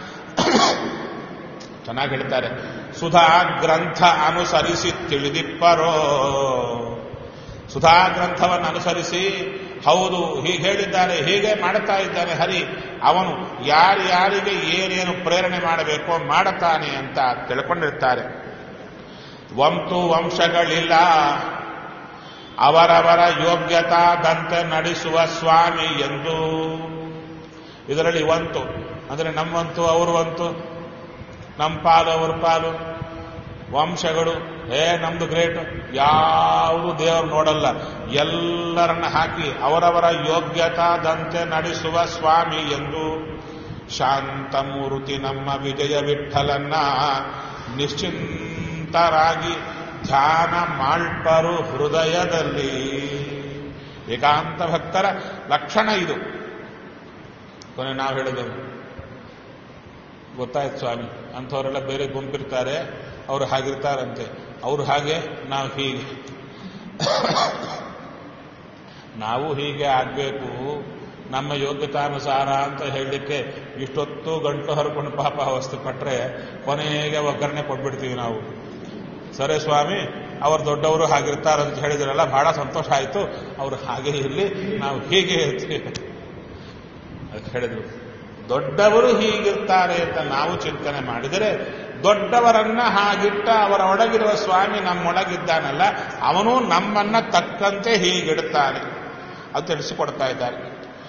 ಚೆನ್ನಾಗಿ ಹೇಳ್ತಾರೆ ಸುಧಾ ಗ್ರಂಥ ಅನುಸರಿಸಿ ತಿಳಿದಿಪ್ಪರೋ ಸುಧಾ ಗ್ರಂಥವನ್ನು ಅನುಸರಿಸಿ ಹೌದು ಹೀಗೆ ಹೇಳಿದ್ದಾರೆ ಹೀಗೆ ಮಾಡುತ್ತಾ ಇದ್ದಾನೆ ಹರಿ ಅವನು ಯಾರ್ಯಾರಿಗೆ ಏನೇನು ಪ್ರೇರಣೆ ಮಾಡಬೇಕೋ ಮಾಡುತ್ತಾನೆ ಅಂತ ತಿಳ್ಕೊಂಡಿರ್ತಾರೆ ವಂತು ವಂಶಗಳಿಲ್ಲ ಅವರವರ ಯೋಗ್ಯತಾದಂತೆ ನಡೆಸುವ ಸ್ವಾಮಿ ಎಂದು ಇದರಲ್ಲಿ ವಂತು ಅಂದ್ರೆ ನಮ್ಮಂತು ಅವ್ರ ವಂತು ನಮ್ಮ ಪಾಲು ಅವ್ರ ಪಾಲು ವಂಶಗಳು ಏ ನಮ್ದು ಗ್ರೇಟ್ ಯಾವುದು ದೇವರು ನೋಡಲ್ಲ ಎಲ್ಲರನ್ನ ಹಾಕಿ ಅವರವರ ಯೋಗ್ಯತಾದಂತೆ ನಡೆಸುವ ಸ್ವಾಮಿ ಎಂದು ಶಾಂತಮೂರ್ತಿ ನಮ್ಮ ವಿಜಯ ವಿಠಲನ್ನ ನಿಶ್ಚಿಂತರಾಗಿ ಧ್ಯಾನ ಮಾಳ್ಪರು ಹೃದಯದಲ್ಲಿ ಏಕಾಂತ ಭಕ್ತರ ಲಕ್ಷಣ ಇದು ಕೊನೆ ನಾವು ಹೇಳಿದೆವು ಗೊತ್ತಾಯ್ತು ಸ್ವಾಮಿ ಅಂಥವರೆಲ್ಲ ಬೇರೆ ಗುಂಪಿರ್ತಾರೆ ಅವರು ಹಾಗಿರ್ತಾರಂತೆ ಅವ್ರು ಹಾಗೆ ನಾವು ಹೀಗೆ ನಾವು ಹೀಗೆ ಆಗಬೇಕು ನಮ್ಮ ಯೋಗ್ಯತಾನುಸಾರ ಅಂತ ಹೇಳಲಿಕ್ಕೆ ಇಷ್ಟೊತ್ತು ಗಂಟು ಹರ್ಕೊಂಡು ಪಾಪ ಅವಸ್ಥೆ ಪಟ್ಟರೆ ಕೊನೆಗೆ ಒಗ್ಗರಣೆ ಕೊಟ್ಬಿಡ್ತೀವಿ ನಾವು ಸರಿ ಸ್ವಾಮಿ ಅವ್ರು ದೊಡ್ಡವರು ಹಾಗಿರ್ತಾರಂತ ಹೇಳಿದ್ರಲ್ಲ ಬಹಳ ಸಂತೋಷ ಆಯಿತು ಅವರು ಹಾಗೆ ಇರಲಿ ನಾವು ಹೀಗೆ ಇರ್ತೀವಿ ಅದಕ್ಕೆ ಹೇಳಿದ್ರು ದೊಡ್ಡವರು ಹೀಗಿರ್ತಾರೆ ಅಂತ ನಾವು ಚಿಂತನೆ ಮಾಡಿದರೆ ದೊಡ್ಡವರನ್ನ ಹಾಗಿಟ್ಟ ಅವರ ಒಳಗಿರುವ ಸ್ವಾಮಿ ನಮ್ಮೊಳಗಿದ್ದಾನಲ್ಲ ಅವನು ನಮ್ಮನ್ನ ತಕ್ಕಂತೆ ಹೀಗಿಡ್ತಾನೆ ಅದು ತಿಳಿಸಿಕೊಡ್ತಾ ಇದ್ದಾರೆ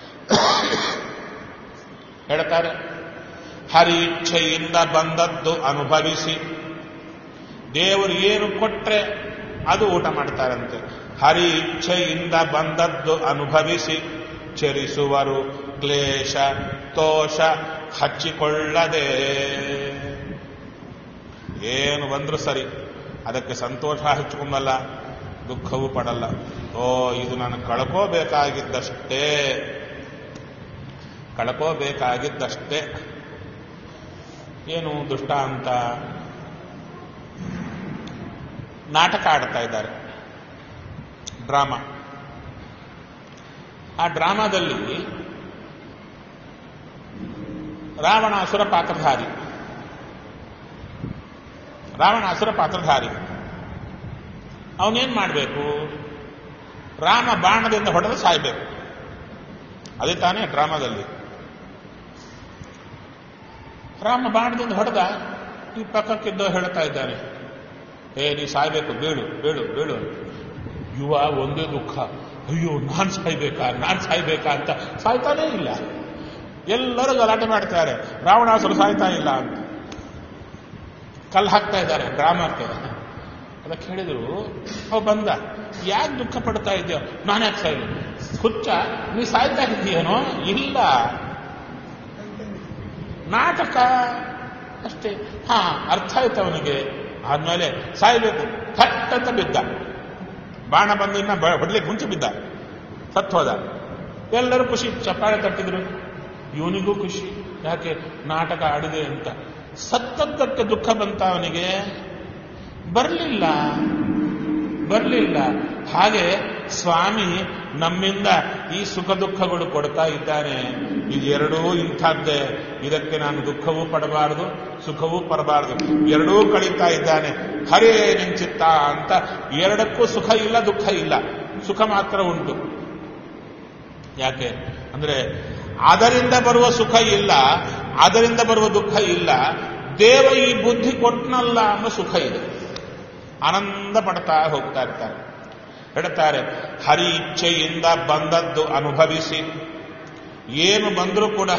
ಹೇಳ್ತಾರೆ ಹರಿ ಇಚ್ಛೆಯಿಂದ ಬಂದದ್ದು ಅನುಭವಿಸಿ ದೇವರು ಏನು ಕೊಟ್ರೆ ಅದು ಊಟ ಮಾಡ್ತಾರಂತೆ ಹರಿ ಇಚ್ಛೆಯಿಂದ ಬಂದದ್ದು ಅನುಭವಿಸಿ ಚರಿಸುವರು ಕ್ಲೇಶ ತೋಷ ಹಚ್ಚಿಕೊಳ್ಳದೆ ಏನು ಬಂದ್ರು ಸರಿ ಅದಕ್ಕೆ ಸಂತೋಷ ಹಚ್ಕೊಂಬಲ್ಲ ದುಃಖವೂ ಪಡಲ್ಲ ಓ ಇದು ನಾನು ಕಳ್ಕೋಬೇಕಾಗಿದ್ದಷ್ಟೇ ಕಳ್ಕೋಬೇಕಾಗಿದ್ದಷ್ಟೇ ಏನು ದೃಷ್ಟಾಂತ ನಾಟಕ ಆಡ್ತಾ ಇದ್ದಾರೆ ಡ್ರಾಮಾ ಆ ಡ್ರಾಮಾದಲ್ಲಿ ರಾವಣಾಸುರ ಪಾತ್ರಧಾರಿ ರಾವಣಾಸುರ ಪಾತ್ರಧಾರಿ ಅವನೇನ್ ಮಾಡಬೇಕು ರಾಮ ಬಾಣದಿಂದ ಹೊಡೆದು ಸಾಯ್ಬೇಕು ಅದೇ ತಾನೇ ಡ್ರಾಮಾದಲ್ಲಿ ರಾಮ ಬಾಣದಿಂದ ಹೊಡೆದ ಈ ಪಕ್ಕಕ್ಕಿದ್ದ ಹೇಳ್ತಾ ಇದ್ದಾನೆ ಏ ನೀ ಸಾಯ್ಬೇಕು ಬೀಳು ಬೀಳು ಬೀಳು ಯುವ ಒಂದೇ ದುಃಖ ಅಯ್ಯೋ ನಾನ್ ಸಾಯ್ಬೇಕಾ ನಾನ್ ಸಾಯ್ಬೇಕಾ ಅಂತ ಸಾಯ್ತಾನೇ ಇಲ್ಲ ಎಲ್ಲರೂ ಗಲಾಟೆ ಮಾಡ್ತಾರೆ ರಾವಣಾಸುರ ಸಾಯ್ತಾ ಇಲ್ಲ ಅಂತ ಕಲ್ಲು ಹಾಕ್ತಾ ಇದ್ದಾರೆ ಡ್ರಾಮಾಕ್ಕೆ ಅದಕ್ಕೆ ಹೇಳಿದ್ರು ಅವ್ ಬಂದ ಯಾಕೆ ದುಃಖ ಪಡ್ತಾ ಇದೆಯೋ ನಾನು ಯಾಕೆ ಸಾಯ್ಲಿ ಹುಚ್ಚ ನೀ ಸಾಯ್ತಾ ಇದ್ದೀಯನೋ ಇಲ್ಲ ನಾಟಕ ಅಷ್ಟೇ ಹಾ ಅರ್ಥ ಆಯ್ತು ಅವನಿಗೆ ಆದ್ಮೇಲೆ ಸಾಯ್ಬೇಕು ಥಟ್ ಅಂತ ಬಿದ್ದ ಬಾಣ ಬಂದು ಇನ್ನ ಹೊಡ್ಲಿಕ್ಕೆ ಮುಂಚೆ ಬಿದ್ದ ಸತ್ ಹೋದ ಎಲ್ಲರೂ ಖುಷಿ ಚಪ್ಪಾಳೆ ತಟ್ಟಿದ್ರು ಇವನಿಗೂ ಖುಷಿ ಯಾಕೆ ನಾಟಕ ಆಡಿದೆ ಅಂತ ಸತ್ತದ್ದಕ್ಕೆ ದುಃಖ ಬಂತ ಅವನಿಗೆ ಬರಲಿಲ್ಲ ಬರಲಿಲ್ಲ ಹಾಗೆ ಸ್ವಾಮಿ ನಮ್ಮಿಂದ ಈ ಸುಖ ದುಃಖಗಳು ಕೊಡ್ತಾ ಇದ್ದಾನೆ ಇದೆರಡೂ ಇಂಥದ್ದೇ ಇದಕ್ಕೆ ನಾನು ದುಃಖವೂ ಪಡಬಾರದು ಸುಖವೂ ಪಡಬಾರದು ಎರಡೂ ಕಳೀತಾ ಇದ್ದಾನೆ ಹರೇ ನಿಂಚಿತ್ತ ಅಂತ ಎರಡಕ್ಕೂ ಸುಖ ಇಲ್ಲ ದುಃಖ ಇಲ್ಲ ಸುಖ ಮಾತ್ರ ಉಂಟು ಯಾಕೆ ಅಂದ್ರೆ ಅದರಿಂದ ಬರುವ ಸುಖ ಇಲ್ಲ ಅದರಿಂದ ಬರುವ ದುಃಖ ಇಲ್ಲ ದೇವ ಈ ಬುದ್ಧಿ ಕೊಟ್ನಲ್ಲ ಅನ್ನೋ ಸುಖ ಇದೆ ಆನಂದ ಪಡ್ತಾ ಹೋಗ್ತಾ ಇರ್ತಾರೆ ಹೇಳ್ತಾರೆ ಹರಿ ಇಚ್ಛೆಯಿಂದ ಬಂದದ್ದು ಅನುಭವಿಸಿ ಏನು ಬಂದರೂ ಕೂಡ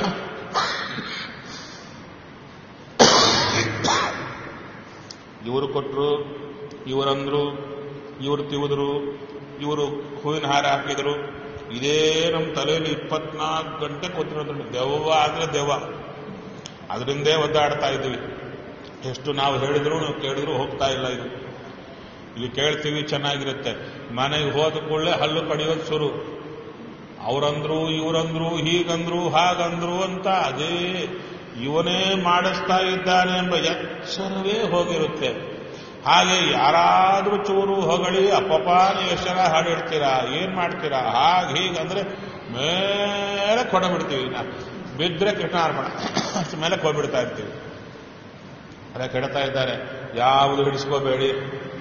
ಇವರು ಕೊಟ್ಟರು ಇವರಂದ್ರು ಇವರು ತಿವಿದ್ರು ಇವರು ಹೂವಿನ ಹಾರ ಹಾಕಿದ್ರು ಇದೇ ನಮ್ಮ ತಲೆಯಲ್ಲಿ ಇಪ್ಪತ್ನಾಲ್ಕು ಗಂಟೆ ಕೂತಿರೋದ್ರಲ್ಲಿ ದೆವ್ವ ಆದ್ರೆ ದೆವ್ವ ಅದರಿಂದೇ ಒದ್ದಾಡ್ತಾ ಇದ್ವಿ ಎಷ್ಟು ನಾವು ಹೇಳಿದ್ರು ನಾವು ಕೇಳಿದ್ರು ಹೋಗ್ತಾ ಇಲ್ಲ ಇದು ಇಲ್ಲಿ ಕೇಳ್ತೀವಿ ಚೆನ್ನಾಗಿರುತ್ತೆ ಮನೆಗೆ ಹೋದ ಕೂಡಲೇ ಹಲ್ಲು ಕಡಿಯೋದು ಶುರು ಅವರಂದ್ರು ಇವರಂದ್ರು ಹೀಗಂದ್ರು ಹಾಗಂದ್ರು ಅಂತ ಅದೇ ಇವನೇ ಮಾಡಿಸ್ತಾ ಇದ್ದಾನೆ ಎಂಬ ಎಚ್ಚರವೇ ಹೋಗಿರುತ್ತೆ ಹಾಗೆ ಯಾರಾದ್ರೂ ಚೂರು ಹೊಗಳಿ ಅಪ್ಪಪಾನ ಎಷ್ಟರ ಹಾಡಿಡ್ತೀರಾ ಏನ್ ಮಾಡ್ತೀರಾ ಹಾಗೆ ಹೀಗಂದ್ರೆ ಮೇಲೆ ಕೊಡಬಿಡ್ತೀವಿ ನಾ ಬಿದ್ರೆ ಕೃಷ್ಣಾರ್ಪಣ ಅಷ್ಟು ಮೇಲೆ ಹೋಗ್ಬಿಡ್ತಾ ಇರ್ತೀವಿ ಅದಕ್ಕೆ ಹೇಳ್ತಾ ಇದ್ದಾರೆ ಯಾವುದು ಹಿಡಿಸ್ಕೋಬೇಡಿ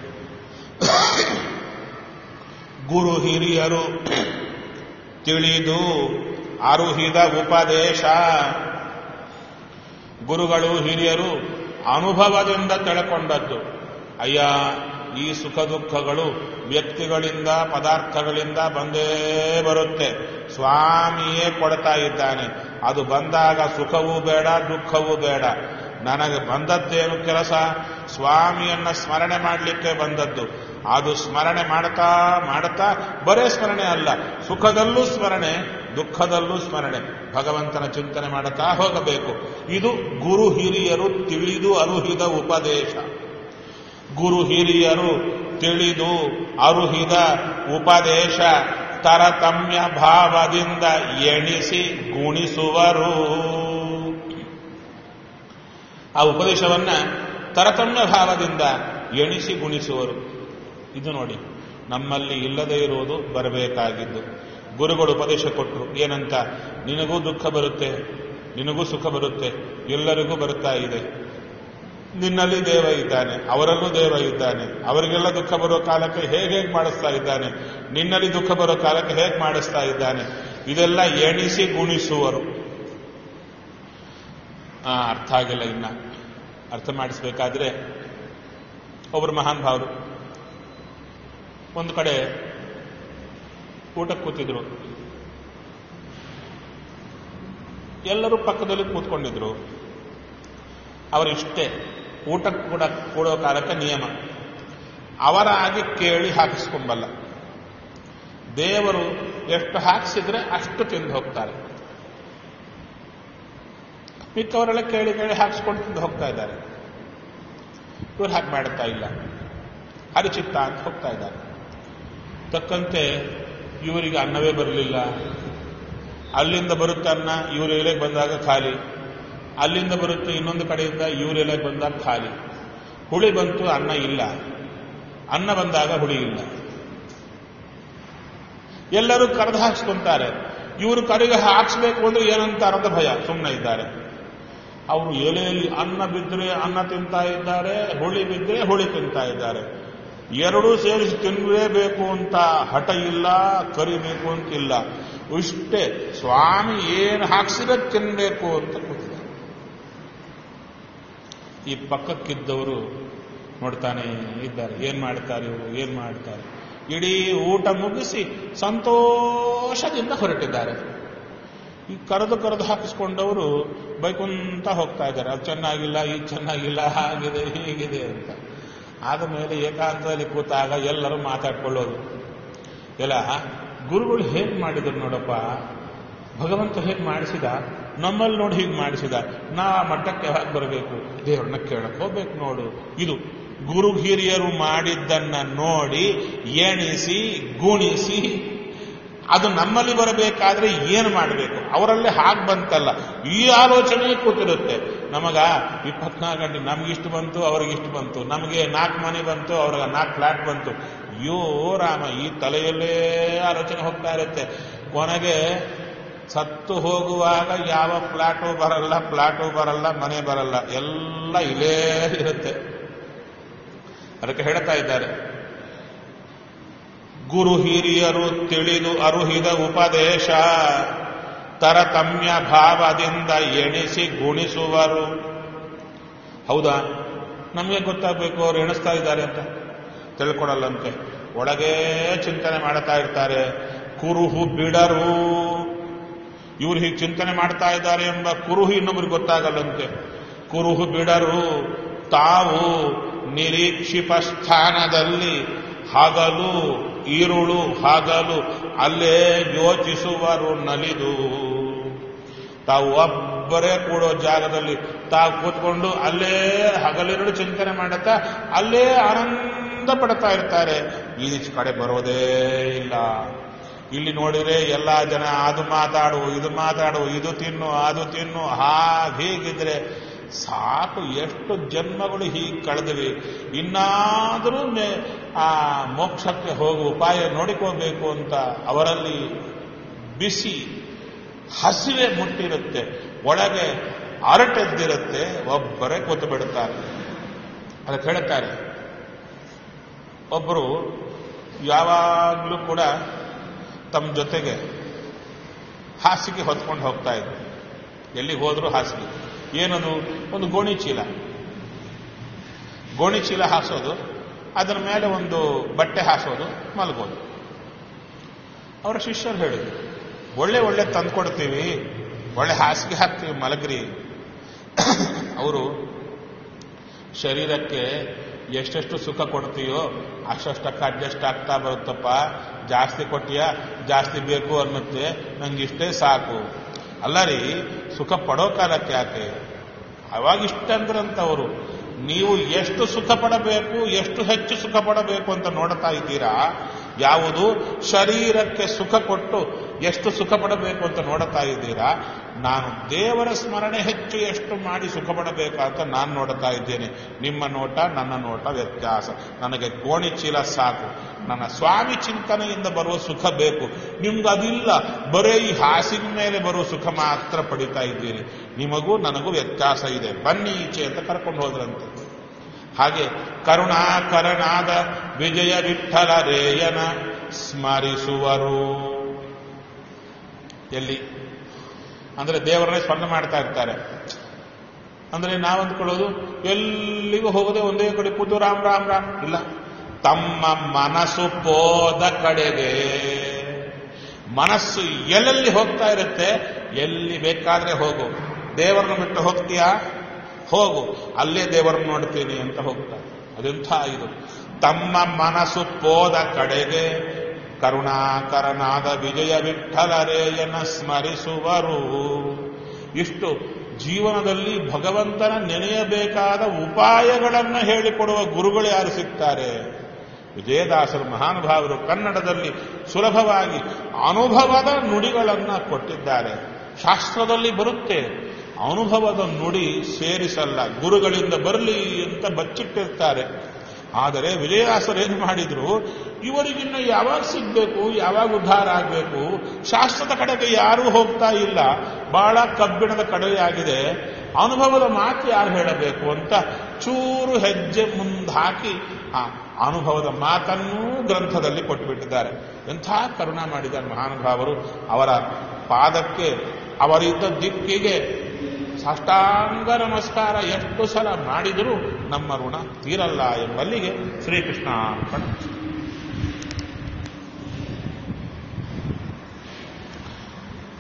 ಗುರು ಹಿರಿಯರು ತಿಳಿದು ಅರುಹಿದ ಉಪದೇಶ ಗುರುಗಳು ಹಿರಿಯರು ಅನುಭವದಿಂದ ತಿಳ್ಕೊಂಡದ್ದು ಅಯ್ಯ ಈ ಸುಖ ದುಃಖಗಳು ವ್ಯಕ್ತಿಗಳಿಂದ ಪದಾರ್ಥಗಳಿಂದ ಬಂದೇ ಬರುತ್ತೆ ಸ್ವಾಮಿಯೇ ಕೊಡ್ತಾ ಇದ್ದಾನೆ ಅದು ಬಂದಾಗ ಸುಖವೂ ಬೇಡ ದುಃಖವೂ ಬೇಡ ನನಗೆ ಬಂದದ್ದೇನು ಕೆಲಸ ಸ್ವಾಮಿಯನ್ನ ಸ್ಮರಣೆ ಮಾಡಲಿಕ್ಕೆ ಬಂದದ್ದು ಅದು ಸ್ಮರಣೆ ಮಾಡ್ತಾ ಮಾಡ್ತಾ ಬರೇ ಸ್ಮರಣೆ ಅಲ್ಲ ಸುಖದಲ್ಲೂ ಸ್ಮರಣೆ ದುಃಖದಲ್ಲೂ ಸ್ಮರಣೆ ಭಗವಂತನ ಚಿಂತನೆ ಮಾಡುತ್ತಾ ಹೋಗಬೇಕು ಇದು ಗುರು ಹಿರಿಯರು ತಿಳಿದು ಅರುಹಿದ ಉಪದೇಶ ಗುರು ಹಿರಿಯರು ತಿಳಿದು ಅರುಹಿದ ಉಪದೇಶ ತರತಮ್ಯ ಭಾವದಿಂದ ಎಣಿಸಿ ಗುಣಿಸುವರು ಆ ಉಪದೇಶವನ್ನ ತರತಮ್ಯ ಭಾವದಿಂದ ಎಣಿಸಿ ಗುಣಿಸುವರು ಇದು ನೋಡಿ ನಮ್ಮಲ್ಲಿ ಇಲ್ಲದೇ ಇರುವುದು ಬರಬೇಕಾಗಿದ್ದು ಗುರುಗಳು ಉಪದೇಶ ಕೊಟ್ಟರು ಏನಂತ ನಿನಗೂ ದುಃಖ ಬರುತ್ತೆ ನಿನಗೂ ಸುಖ ಬರುತ್ತೆ ಎಲ್ಲರಿಗೂ ಬರ್ತಾ ಇದೆ ನಿನ್ನಲ್ಲಿ ದೇವ ಇದ್ದಾನೆ ಅವರಲ್ಲೂ ದೇವ ಇದ್ದಾನೆ ಅವರಿಗೆಲ್ಲ ದುಃಖ ಬರೋ ಕಾಲಕ್ಕೆ ಹೇಗೆ ಹೇಗೆ ಮಾಡಿಸ್ತಾ ಇದ್ದಾನೆ ನಿನ್ನಲ್ಲಿ ದುಃಖ ಬರೋ ಕಾಲಕ್ಕೆ ಹೇಗೆ ಮಾಡಿಸ್ತಾ ಇದ್ದಾನೆ ಇದೆಲ್ಲ ಎಣಿಸಿ ಗುಣಿಸುವರು ಆ, ಅರ್ಥ ಆಗಿಲ್ಲ ಇನ್ನ ಅರ್ಥ ಮಾಡಿಸ್ಬೇಕಾದ್ರೆ ಒಬ್ಬರು ಮಹಾನ್ ಭಾವರು ಒಂದು ಕಡೆ ಊಟಕ್ಕೆ ಕೂತಿದ್ರು ಎಲ್ಲರೂ ಪಕ್ಕದಲ್ಲಿ ಕೂತ್ಕೊಂಡಿದ್ರು ಅವರಿಷ್ಟೇ ಊಟಕ್ಕೆ ಕೂಡ ಕೂಡೋ ಕಾಲಕ್ಕೆ ನಿಯಮ ಅವರಾಗಿ ಕೇಳಿ ಹಾಕಿಸ್ಕೊಂಬಲ್ಲ ದೇವರು ಎಷ್ಟು ಹಾಕಿಸಿದ್ರೆ ಅಷ್ಟು ತಿಂದು ಹೋಗ್ತಾರೆ ಮಿಕ್ಕವರೆಲ್ಲ ಕೇಳಿ ಕೇಳಿ ಹಾಕಿಸ್ಕೊಂಡು ತಿಂದು ಹೋಗ್ತಾ ಇದ್ದಾರೆ ಇವ್ರು ಹಾಗೆ ಮಾಡ್ತಾ ಇಲ್ಲ ಹರಿಚಿತ್ತ ಅಂತ ಹೋಗ್ತಾ ಇದ್ದಾರೆ ತಕ್ಕಂತೆ ಇವರಿಗೆ ಅನ್ನವೇ ಬರಲಿಲ್ಲ ಅಲ್ಲಿಂದ ಬರುತ್ತೆ ಅನ್ನ ಇವ್ರ ಎಲೆಗೆ ಬಂದಾಗ ಖಾಲಿ ಅಲ್ಲಿಂದ ಬರುತ್ತೆ ಇನ್ನೊಂದು ಕಡೆಯಿಂದ ಇವ್ರ ಎಲೆಗೆ ಬಂದಾಗ ಖಾಲಿ ಹುಳಿ ಬಂತು ಅನ್ನ ಇಲ್ಲ ಅನ್ನ ಬಂದಾಗ ಹುಳಿ ಇಲ್ಲ ಎಲ್ಲರೂ ಕರೆದು ಹಾಕ್ಸ್ಕೊಂತಾರೆ ಇವರು ಕಡೆಗೆ ಹಾಕ್ಸ್ಬೇಕು ಅಂದ್ರೆ ಏನಂತ ಅರ್ಧ ಭಯ ಸುಮ್ಮನೆ ಇದ್ದಾರೆ ಅವರು ಎಲೆಯಲ್ಲಿ ಅನ್ನ ಬಿದ್ದರೆ ಅನ್ನ ತಿಂತಾ ಇದ್ದಾರೆ ಹುಳಿ ಬಿದ್ದರೆ ಹುಳಿ ತಿಂತಾ ಇದ್ದಾರೆ ಎರಡೂ ಸೇರಿಸಿ ತಿನ್ನಲೇಬೇಕು ಅಂತ ಹಠ ಇಲ್ಲ ಕರಿಬೇಕು ಅಂತ ಇಲ್ಲ ಇಷ್ಟೇ ಸ್ವಾಮಿ ಏನು ಹಾಕ್ಸಿದ್ರೆ ತಿನ್ನಬೇಕು ಅಂತ ಕೂತಿದ್ದಾರೆ ಈ ಪಕ್ಕಕ್ಕಿದ್ದವರು ನೋಡ್ತಾನೆ ಇದ್ದಾರೆ ಏನ್ ಮಾಡ್ತಾರೆ ಇವರು ಏನ್ ಮಾಡ್ತಾರೆ ಇಡೀ ಊಟ ಮುಗಿಸಿ ಸಂತೋಷದಿಂದ ಹೊರಟಿದ್ದಾರೆ ಈ ಕರೆದು ಕರೆದು ಹಾಕಿಸ್ಕೊಂಡವರು ಬೈಕುಂತ ಹೋಗ್ತಾ ಇದ್ದಾರೆ ಅದು ಚೆನ್ನಾಗಿಲ್ಲ ಇದು ಚೆನ್ನಾಗಿಲ್ಲ ಹಾಗಿದೆ ಹೀಗಿದೆ ಅಂತ ಆದ ಮೇಲೆ ಏಕಾಂತದಲ್ಲಿ ಕೂತಾಗ ಎಲ್ಲರೂ ಮಾತಾಡ್ಕೊಳ್ಳೋದು ಎಲ್ಲ ಗುರುಗಳು ಹೇಗೆ ಮಾಡಿದ್ರು ನೋಡಪ್ಪ ಭಗವಂತ ಹೇಗೆ ಮಾಡಿಸಿದ ನಮ್ಮಲ್ಲಿ ನೋಡಿ ಹೀಗೆ ಮಾಡಿಸಿದ ನಾ ಆ ಮಟ್ಟಕ್ಕೆ ಯಾವಾಗ ಬರಬೇಕು ದೇವ್ರನ್ನ ಕೇಳಕ್ ಹೋಗ್ಬೇಕು ನೋಡು ಇದು ಗುರು ಹಿರಿಯರು ಮಾಡಿದ್ದನ್ನ ನೋಡಿ ಎಣಿಸಿ ಗುಣಿಸಿ ಅದು ನಮ್ಮಲ್ಲಿ ಬರಬೇಕಾದ್ರೆ ಏನು ಮಾಡಬೇಕು ಅವರಲ್ಲೇ ಹಾಗೆ ಬಂತಲ್ಲ ಈ ಆಲೋಚನೆ ಕೂತಿರುತ್ತೆ ನಮಗ ಇಪ್ಪತ್ನಾಲ್ಕು ಗಂಟೆ ನಮ್ಗಿಷ್ಟು ಬಂತು ಅವ್ರಿಗಿಷ್ಟು ಬಂತು ನಮಗೆ ನಾಲ್ಕು ಮನೆ ಬಂತು ಅವ್ರಿಗೆ ನಾಲ್ಕು ಫ್ಲಾಟ್ ಬಂತು ಅಯ್ಯೋ ರಾಮ ಈ ತಲೆಯಲ್ಲೇ ಆಲೋಚನೆ ಹೋಗ್ತಾ ಇರುತ್ತೆ ಕೊನೆಗೆ ಸತ್ತು ಹೋಗುವಾಗ ಯಾವ ಫ್ಲಾಟು ಬರಲ್ಲ ಫ್ಲಾಟು ಬರಲ್ಲ ಮನೆ ಬರಲ್ಲ ಎಲ್ಲ ಇಲ್ಲೇ ಇರುತ್ತೆ ಅದಕ್ಕೆ ಹೇಳ್ತಾ ಇದ್ದಾರೆ ಗುರು ಹಿರಿಯರು ತಿಳಿದು ಅರುಹಿದ ಉಪದೇಶ ತರತಮ್ಯ ಭಾವದಿಂದ ಎಣಿಸಿ ಗುಣಿಸುವರು ಹೌದಾ ನಮಗೆ ಗೊತ್ತಾಗಬೇಕು ಅವ್ರು ಎಣಿಸ್ತಾ ಇದ್ದಾರೆ ಅಂತ ತಿಳ್ಕೊಡಲ್ಲಂತೆ ಒಳಗೇ ಚಿಂತನೆ ಮಾಡ್ತಾ ಇರ್ತಾರೆ ಕುರುಹು ಬಿಡರು ಇವ್ರು ಹೀಗೆ ಚಿಂತನೆ ಮಾಡ್ತಾ ಇದ್ದಾರೆ ಎಂಬ ಕುರುಹು ಇನ್ನೊಬ್ರಿಗೆ ಗೊತ್ತಾಗಲ್ಲಂತೆ ಕುರುಹು ಬಿಡರು ತಾವು ನಿರೀಕ್ಷಿಪ ಸ್ಥಾನದಲ್ಲಿ ಹಗಲು ಈರುಳು ಹಗಲು ಅಲ್ಲೇ ಯೋಚಿಸುವರು ನಲಿದು ತಾವು ಒಬ್ಬರೇ ಕೂಡೋ ಜಾಗದಲ್ಲಿ ತಾವು ಕೂತ್ಕೊಂಡು ಅಲ್ಲೇ ಹಗಲಿರುಳು ಚಿಂತನೆ ಮಾಡುತ್ತಾ ಅಲ್ಲೇ ಆನಂದ ಪಡ್ತಾ ಇರ್ತಾರೆ ಈಚೆ ಕಡೆ ಬರೋದೇ ಇಲ್ಲ ಇಲ್ಲಿ ನೋಡಿದ್ರೆ ಎಲ್ಲಾ ಜನ ಅದು ಮಾತಾಡು ಇದು ಮಾತಾಡು ಇದು ತಿನ್ನು ಅದು ತಿನ್ನು ಹಾಗೆ ಹೀಗಿದ್ರೆ ಸಾಕು ಎಷ್ಟು ಜನ್ಮಗಳು ಹೀಗೆ ಕಳೆದ್ವಿ ಇನ್ನಾದರೂ ಮೇ ಆ ಮೋಕ್ಷಕ್ಕೆ ಹೋಗುವ ಉಪಾಯ ನೋಡಿಕೋಬೇಕು ಅಂತ ಅವರಲ್ಲಿ ಬಿಸಿ ಹಸಿವೆ ಮುಟ್ಟಿರುತ್ತೆ ಒಳಗೆ ಅರಟೆದ್ದಿರುತ್ತೆ ಒಬ್ಬರೇ ಕೂತು ಬಿಡುತ್ತಾರೆ ಅದಕ್ಕೆ ಹೇಳುತ್ತಾರೆ ಒಬ್ಬರು ಯಾವಾಗಲೂ ಕೂಡ ತಮ್ಮ ಜೊತೆಗೆ ಹಾಸಿಗೆ ಹೊತ್ಕೊಂಡು ಹೋಗ್ತಾ ಇದ್ರು ಎಲ್ಲಿಗೆ ಹೋದ್ರು ಹಾಸಿಗೆ ಏನದು ಒಂದು ಗೋಣಿ ಚೀಲ ಗೋಣಿ ಚೀಲ ಹಾಸೋದು ಅದರ ಮೇಲೆ ಒಂದು ಬಟ್ಟೆ ಹಾಸೋದು ಮಲಗೋದು ಅವರ ಶಿಷ್ಯರು ಹೇಳಿದ್ರು ಒಳ್ಳೆ ಒಳ್ಳೆ ತಂದ್ಕೊಡ್ತೀವಿ ಒಳ್ಳೆ ಹಾಸಿಗೆ ಹಾಕ್ತೀವಿ ಮಲಗ್ರಿ ಅವರು ಶರೀರಕ್ಕೆ ಎಷ್ಟೆಷ್ಟು ಸುಖ ಕೊಡ್ತೀಯೋ ಅಷ್ಟಷ್ಟಕ್ಕೆ ಅಡ್ಜಸ್ಟ್ ಆಗ್ತಾ ಬರುತ್ತಪ್ಪ ಜಾಸ್ತಿ ಕೊಟ್ಟಿಯಾ ಜಾಸ್ತಿ ಬೇಕು ಅನ್ನುತ್ತೆ ನಂಗೆ ಇಷ್ಟೇ ಸಾಕು ಅಲ್ಲ ರೀ ಸುಖ ಪಡೋ ಕಾಲಕ್ಕೆ ಯಾಕೆ ಅವಾಗ ಇಷ್ಟ ಅಂದ್ರಂತವರು ನೀವು ಎಷ್ಟು ಸುಖ ಪಡಬೇಕು ಎಷ್ಟು ಹೆಚ್ಚು ಸುಖ ಪಡಬೇಕು ಅಂತ ನೋಡ್ತಾ ಇದ್ದೀರಾ ಯಾವುದು ಶರೀರಕ್ಕೆ ಸುಖ ಕೊಟ್ಟು ಎಷ್ಟು ಸುಖ ಪಡಬೇಕು ಅಂತ ನೋಡ್ತಾ ಇದ್ದೀರಾ ನಾನು ದೇವರ ಸ್ಮರಣೆ ಹೆಚ್ಚು ಎಷ್ಟು ಮಾಡಿ ಸುಖ ಪಡಬೇಕು ಅಂತ ನಾನು ನೋಡ್ತಾ ಇದ್ದೇನೆ ನಿಮ್ಮ ನೋಟ ನನ್ನ ನೋಟ ವ್ಯತ್ಯಾಸ ನನಗೆ ಗೋಣಿ ಚೀಲ ಸಾಕು ನನ್ನ ಸ್ವಾಮಿ ಚಿಂತನೆಯಿಂದ ಬರುವ ಸುಖ ಬೇಕು ನಿಮ್ಗೆ ಅದಿಲ್ಲ ಬರೀ ಈ ಹಾಸಿನ ಮೇಲೆ ಬರುವ ಸುಖ ಮಾತ್ರ ಪಡಿತಾ ಇದ್ದೀರಿ ನಿಮಗೂ ನನಗೂ ವ್ಯತ್ಯಾಸ ಇದೆ ಬನ್ನಿ ಈಚೆ ಅಂತ ಕರ್ಕೊಂಡು ಹೋದ್ರಂತೆ ಹಾಗೆ ಕರುಣಾಕರನಾದ ವಿಜಯ ವಿಠಲ ರೇಯನ ಸ್ಮರಿಸುವರು ಎಲ್ಲಿ ಅಂದ್ರೆ ದೇವರನ್ನೇ ಸ್ಮರಣೆ ಮಾಡ್ತಾ ಇರ್ತಾರೆ ಅಂದ್ರೆ ನಾವು ಅಂದ್ಕೊಳ್ಳೋದು ಎಲ್ಲಿಗೂ ಹೋಗದೆ ಒಂದೇ ಕಡೆ ಕೂತು ರಾಮ್ ರಾಮ್ ರಾಮ್ ಇಲ್ಲ ತಮ್ಮ ಮನಸ್ಸು ಪೋದ ಕಡೆಗೆ ಮನಸ್ಸು ಎಲ್ಲೆಲ್ಲಿ ಹೋಗ್ತಾ ಇರುತ್ತೆ ಎಲ್ಲಿ ಬೇಕಾದ್ರೆ ಹೋಗು ದೇವರನ್ನು ಬಿಟ್ಟು ಹೋಗ್ತೀಯಾ ಹೋಗು ಅಲ್ಲೇ ದೇವರನ್ನು ನೋಡ್ತೀನಿ ಅಂತ ಹೋಗ್ತಾರೆ ಅದೆಂಥ ಇದು ತಮ್ಮ ಮನಸ್ಸು ಪೋದ ಕಡೆಗೆ ಕರುಣಾಕರನಾದ ವಿಜಯ ವಿಠಲರೇಯನ ಸ್ಮರಿಸುವರು ಇಷ್ಟು ಜೀವನದಲ್ಲಿ ಭಗವಂತನ ನೆನೆಯಬೇಕಾದ ಉಪಾಯಗಳನ್ನು ಹೇಳಿಕೊಡುವ ಗುರುಗಳು ಯಾರು ಸಿಗ್ತಾರೆ ವಿಜಯದಾಸರು ಮಹಾನುಭಾವರು ಕನ್ನಡದಲ್ಲಿ ಸುಲಭವಾಗಿ ಅನುಭವದ ನುಡಿಗಳನ್ನು ಕೊಟ್ಟಿದ್ದಾರೆ ಶಾಸ್ತ್ರದಲ್ಲಿ ಬರುತ್ತೆ ಅನುಭವದ ನುಡಿ ಸೇರಿಸಲ್ಲ ಗುರುಗಳಿಂದ ಬರಲಿ ಅಂತ ಬಚ್ಚಿಟ್ಟಿರ್ತಾರೆ ಆದರೆ ವಿಜಯದಾಸರು ಏನು ಮಾಡಿದ್ರು ಇವರಿಗಿನ್ನ ಯಾವಾಗ ಸಿಗ್ಬೇಕು ಯಾವಾಗ ಉದ್ಧಾರ ಆಗಬೇಕು ಶಾಸ್ತ್ರದ ಕಡೆಗೆ ಯಾರೂ ಹೋಗ್ತಾ ಇಲ್ಲ ಬಹಳ ಕಬ್ಬಿಣದ ಕಡೆಯಾಗಿದೆ ಅನುಭವದ ಮಾತು ಯಾರು ಹೇಳಬೇಕು ಅಂತ ಚೂರು ಹೆಜ್ಜೆ ಮುಂದಾಕಿ ಆ ಅನುಭವದ ಮಾತನ್ನೂ ಗ್ರಂಥದಲ್ಲಿ ಕೊಟ್ಟುಬಿಟ್ಟಿದ್ದಾರೆ ಎಂಥ ಕರುಣ ಮಾಡಿದ್ದಾರೆ ಮಹಾನುಭಾವರು ಅವರ ಪಾದಕ್ಕೆ ಅವರಿದ್ದ ದಿಕ್ಕಿಗೆ ಸಾಷ್ಟಾಂಗ ನಮಸ್ಕಾರ ಎಷ್ಟು ಸಲ ಮಾಡಿದರೂ ನಮ್ಮ ಋಣ ತೀರಲ್ಲ ಎಂಬಲ್ಲಿಗೆ ಶ್ರೀಕೃಷ್ಣ ಅರ್ಪಣ